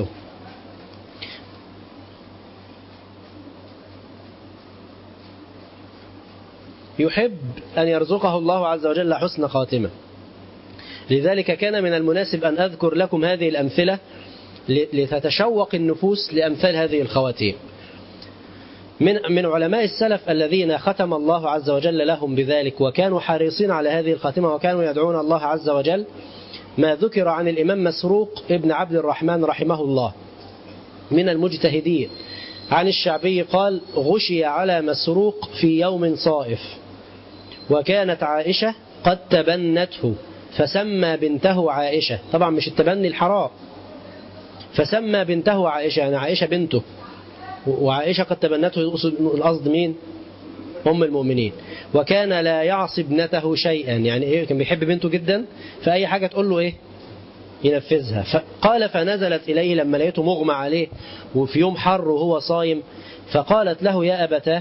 يحب أن يرزقه الله عز وجل حسن خاتمة لذلك كان من المناسب أن أذكر لكم هذه الأمثلة لتتشوق النفوس لأمثال هذه الخواتيم من من علماء السلف الذين ختم الله عز وجل لهم بذلك وكانوا حريصين على هذه الخاتمة وكانوا يدعون الله عز وجل ما ذكر عن الإمام مسروق ابن عبد الرحمن رحمه الله من المجتهدين عن الشعبي قال غشي على مسروق في يوم صائف وكانت عائشة قد تبنته فسمى بنته عائشة طبعا مش التبني الحرام فسمى بنته عائشة يعني عائشة بنته وعائشة قد تبنته القصد مين أم المؤمنين وكان لا يعصي ابنته شيئا يعني إيه كان بيحب بنته جدا فأي حاجة تقول له إيه ينفذها فقال فنزلت إليه لما لقيته مغمى عليه وفي يوم حر وهو صايم فقالت له يا أبتاه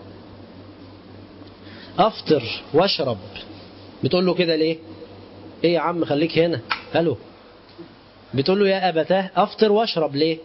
أفطر واشرب بتقول له كده ليه ايه يا عم خليك هنا الو بتقول له يا أبتاه أفطر واشرب ليه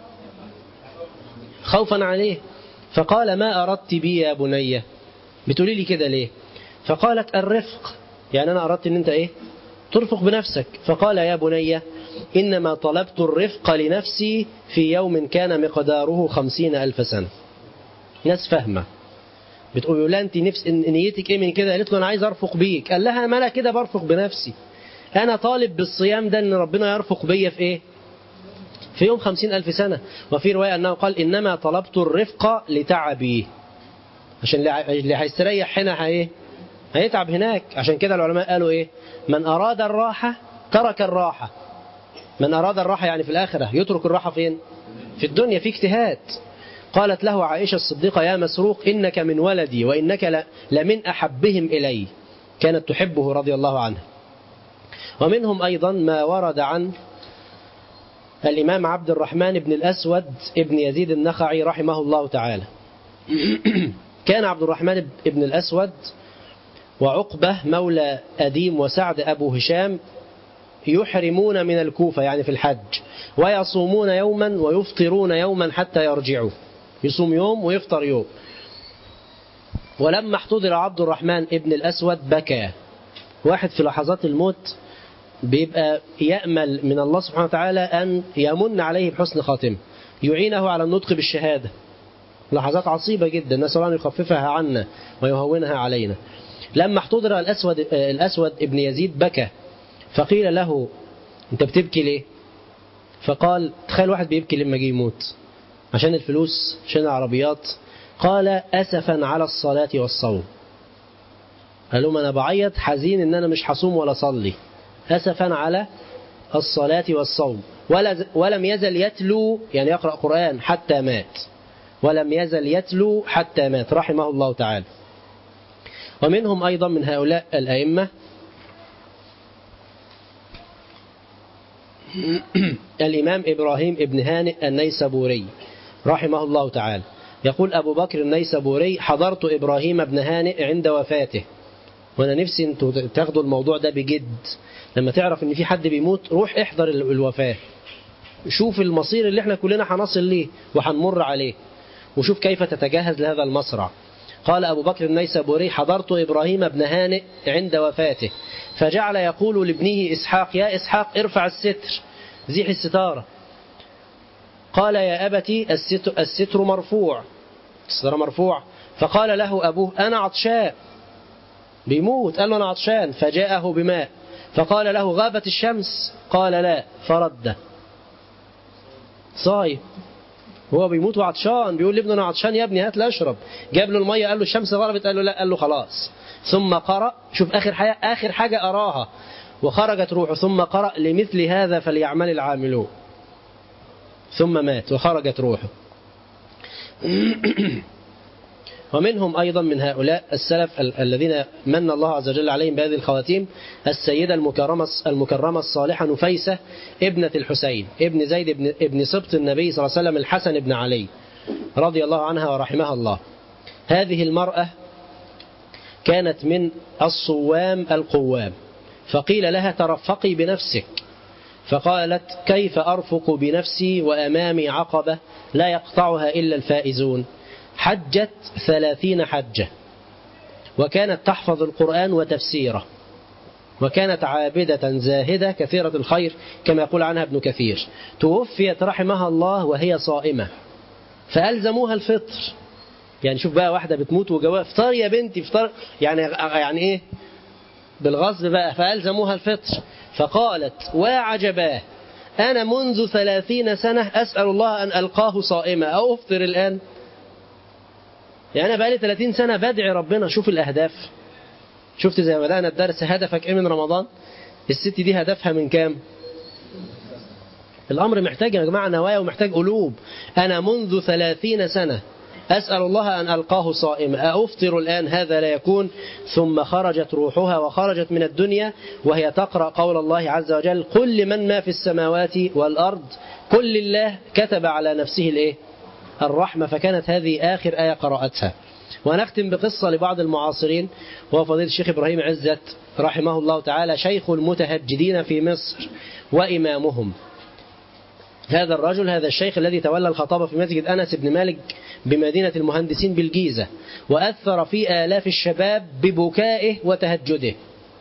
خوفا عليه فقال ما أردت بي يا بني بتقولي لي كده ليه فقالت الرفق يعني أنا أردت أن أنت إيه ترفق بنفسك فقال يا بني إنما طلبت الرفق لنفسي في يوم كان مقداره خمسين ألف سنة ناس فاهمة بتقول لا أنت نفس نيتك إيه من كده قالت له أنا عايز أرفق بيك قال لها ما أنا كده برفق بنفسي أنا طالب بالصيام ده أن ربنا يرفق بيا في إيه في يوم خمسين ألف سنة وفي رواية أنه قال إنما طلبت الرفق لتعبي عشان اللي هيستريح هنا هي هيتعب هناك عشان كده العلماء قالوا إيه من أراد الراحة ترك الراحة من أراد الراحة يعني في الآخرة يترك الراحة فين في الدنيا في اجتهاد قالت له عائشة الصديقة يا مسروق إنك من ولدي وإنك لمن أحبهم إلي كانت تحبه رضي الله عنه ومنهم أيضا ما ورد عن الإمام عبد الرحمن بن الأسود ابن يزيد النخعي رحمه الله تعالى كان عبد الرحمن بن الأسود وعقبة مولى أديم وسعد أبو هشام يحرمون من الكوفة يعني في الحج ويصومون يوما ويفطرون يوما حتى يرجعوا يصوم يوم ويفطر يوم ولما احتضر عبد الرحمن ابن الأسود بكى واحد في لحظات الموت بيبقى يأمل من الله سبحانه وتعالى أن يمن عليه بحسن خاتمه يعينه على النطق بالشهادة لحظات عصيبة جدا نسأل الله أن يخففها عنا ويهونها علينا لما احتضر الأسود, الأسود ابن يزيد بكى فقيل له أنت بتبكي ليه فقال تخيل واحد بيبكي لما جه يموت عشان الفلوس عشان العربيات قال أسفا على الصلاة والصوم قال لهم أنا بعيط حزين إن أنا مش هصوم ولا أصلي أسفا على الصلاة والصوم ولم يزل يتلو يعني يقرأ قرآن حتى مات ولم يزل يتلو حتى مات رحمه الله تعالى ومنهم أيضا من هؤلاء الأئمة الإمام إبراهيم ابن هانئ النيسابوري رحمه الله تعالى يقول أبو بكر النيسابوري حضرت إبراهيم ابن هانئ عند وفاته وأنا نفسي أنتوا تاخدوا الموضوع ده بجد لما تعرف أن في حد بيموت روح احضر الوفاة شوف المصير اللي احنا كلنا هنصل ليه وهنمر عليه وشوف كيف تتجهز لهذا المصرع قال أبو بكر النيسابوري حضرت إبراهيم بن هانئ عند وفاته فجعل يقول لابنه إسحاق يا إسحاق ارفع الستر زيح الستارة قال يا أبتي الستر, الستر مرفوع الستر مرفوع فقال له أبوه أنا عطشان بيموت قال له أنا عطشان فجاءه بماء فقال له غابت الشمس قال لا فرده صايم هو بيموت وعطشان بيقول لابنه انا عطشان يا ابني هات لي اشرب جاب له الميه قال له الشمس غربت قال له لا قال له خلاص ثم قرأ شوف اخر حاجه اخر حاجه اراها وخرجت روحه ثم قرأ لمثل هذا فليعمل العاملون ثم مات وخرجت روحه ومنهم أيضا من هؤلاء السلف الذين من الله عز وجل عليهم بهذه الخواتيم السيدة المكرمة المكرمة الصالحة نفيسة ابنة الحسين ابن زيد ابن, ابن سبط النبي صلى الله عليه وسلم الحسن بن علي رضي الله عنها ورحمها الله هذه المرأة كانت من الصوام القوام فقيل لها ترفقي بنفسك فقالت كيف أرفق بنفسي وأمامي عقبة لا يقطعها إلا الفائزون حجت ثلاثين حجة وكانت تحفظ القرآن وتفسيره وكانت عابدة زاهدة كثيرة الخير كما يقول عنها ابن كثير توفيت رحمها الله وهي صائمة فألزموها الفطر يعني شوف بقى واحدة بتموت وجواها افطر يا بنتي افطر يعني يعني ايه بالغصب بقى فألزموها الفطر فقالت وعجباه أنا منذ ثلاثين سنة أسأل الله أن ألقاه صائمة أو أفطر الآن يعني أنا بقالي 30 سنة بدعي ربنا شوف الأهداف شفت زي ما بدأنا الدرس هدفك إيه من رمضان الست دي هدفها من كام الأمر محتاج يا جماعة نوايا ومحتاج قلوب أنا منذ 30 سنة أسأل الله أن ألقاه صائما أفطر الآن هذا لا يكون ثم خرجت روحها وخرجت من الدنيا وهي تقرأ قول الله عز وجل قل لمن ما في السماوات والأرض قل لله كتب على نفسه الإيه؟ الرحمة فكانت هذه آخر آية قرأتها ونختم بقصة لبعض المعاصرين وهو فضيلة الشيخ إبراهيم عزت رحمه الله تعالى شيخ المتهجدين في مصر وإمامهم هذا الرجل هذا الشيخ الذي تولى الخطابة في مسجد أنس بن مالك بمدينة المهندسين بالجيزة وأثر في آلاف الشباب ببكائه وتهجده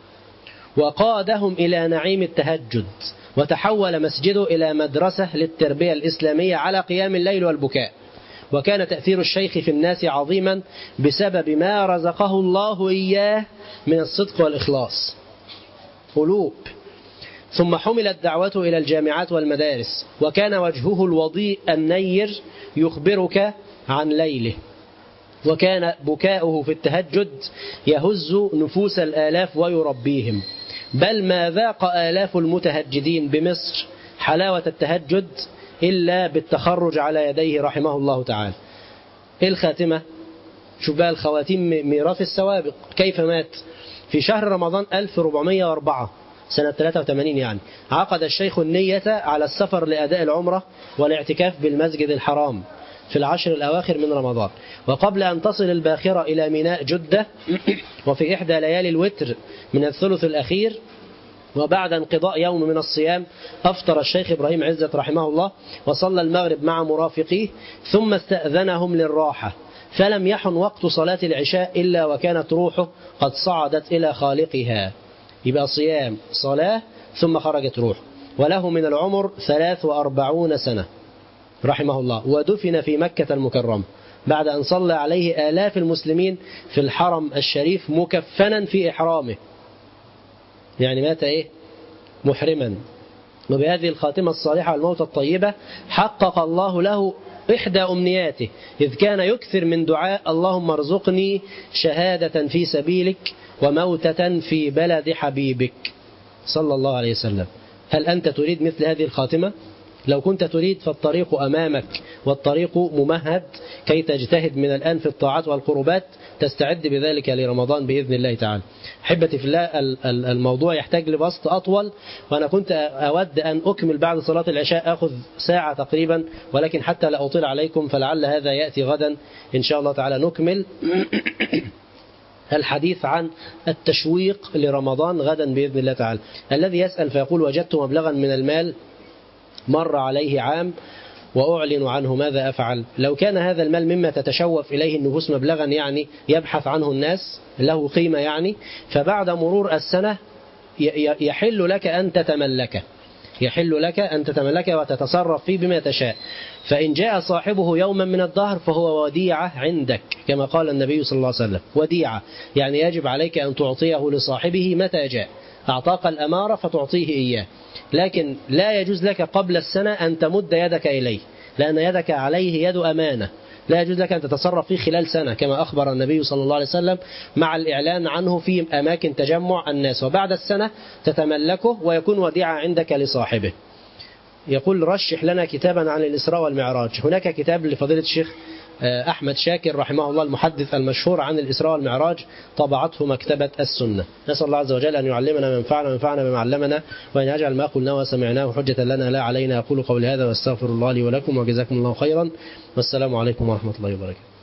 وقادهم إلى نعيم التهجد وتحول مسجده إلى مدرسة للتربية الإسلامية على قيام الليل والبكاء وكان تأثير الشيخ في الناس عظيما بسبب ما رزقه الله إياه من الصدق والإخلاص قلوب ثم حملت دعوته إلى الجامعات والمدارس وكان وجهه الوضيء النير يخبرك عن ليله وكان بكاؤه في التهجد يهز نفوس الآلاف ويربيهم بل ما ذاق آلاف المتهجدين بمصر حلاوة التهجد إلا بالتخرج على يديه رحمه الله تعالى الخاتمة شوف بقى الخواتيم ميراث السوابق كيف مات في شهر رمضان 1404 سنة 83 يعني عقد الشيخ النية على السفر لأداء العمرة والاعتكاف بالمسجد الحرام في العشر الأواخر من رمضان وقبل أن تصل الباخرة إلى ميناء جدة وفي إحدى ليالي الوتر من الثلث الأخير وبعد انقضاء يوم من الصيام أفطر الشيخ إبراهيم عزت رحمه الله وصلى المغرب مع مرافقيه ثم استأذنهم للراحة فلم يحن وقت صلاة العشاء إلا وكانت روحه قد صعدت إلى خالقها يبقى صيام صلاة ثم خرجت روح وله من العمر ثلاث وأربعون سنة رحمه الله ودفن في مكة المكرمة بعد أن صلى عليه آلاف المسلمين في الحرم الشريف مكفنا في إحرامه يعني مات إيه محرما وبهذه الخاتمة الصالحة والموت الطيبة حقق الله له إحدى أمنياته إذ كان يكثر من دعاء اللهم ارزقني شهادة في سبيلك وموتة في بلد حبيبك صلى الله عليه وسلم هل أنت تريد مثل هذه الخاتمة؟ لو كنت تريد فالطريق أمامك والطريق ممهد كي تجتهد من الآن في الطاعات والقربات تستعد بذلك لرمضان بإذن الله تعالى حبتي في الله الموضوع يحتاج لبسط أطول وأنا كنت أود أن أكمل بعد صلاة العشاء أخذ ساعة تقريبا ولكن حتى لا أطيل عليكم فلعل هذا يأتي غدا إن شاء الله تعالى نكمل الحديث عن التشويق لرمضان غدا بإذن الله تعالى الذي يسأل فيقول وجدت مبلغا من المال مر عليه عام وأعلن عنه ماذا أفعل لو كان هذا المال مما تتشوف إليه النفوس مبلغا يعني يبحث عنه الناس له قيمة يعني فبعد مرور السنة يحل لك أن تتملكه يحل لك أن تتملكه وتتصرف فيه بما تشاء فإن جاء صاحبه يوما من الدهر فهو وديعة عندك كما قال النبي صلى الله عليه وسلم وديعة يعني يجب عليك أن تعطيه لصاحبه متى جاء أعطاك الأمارة فتعطيه إياه لكن لا يجوز لك قبل السنة أن تمد يدك إليه لأن يدك عليه يد أمانة لا يجوز لك أن تتصرف فيه خلال سنة كما أخبر النبي صلى الله عليه وسلم مع الإعلان عنه في أماكن تجمع الناس وبعد السنة تتملكه ويكون وديعة عندك لصاحبه يقول رشح لنا كتابا عن الإسراء والمعراج هناك كتاب لفضيلة الشيخ أحمد شاكر رحمه الله المحدث المشهور عن الإسراء والمعراج طبعته مكتبة السنة نسأل الله عز وجل أن يعلمنا من فعل وينفعنا بما علمنا وأن يجعل ما قلناه وسمعناه حجة لنا لا علينا أقول قولي هذا واستغفر الله لي ولكم وجزاكم الله خيرا والسلام عليكم ورحمة الله وبركاته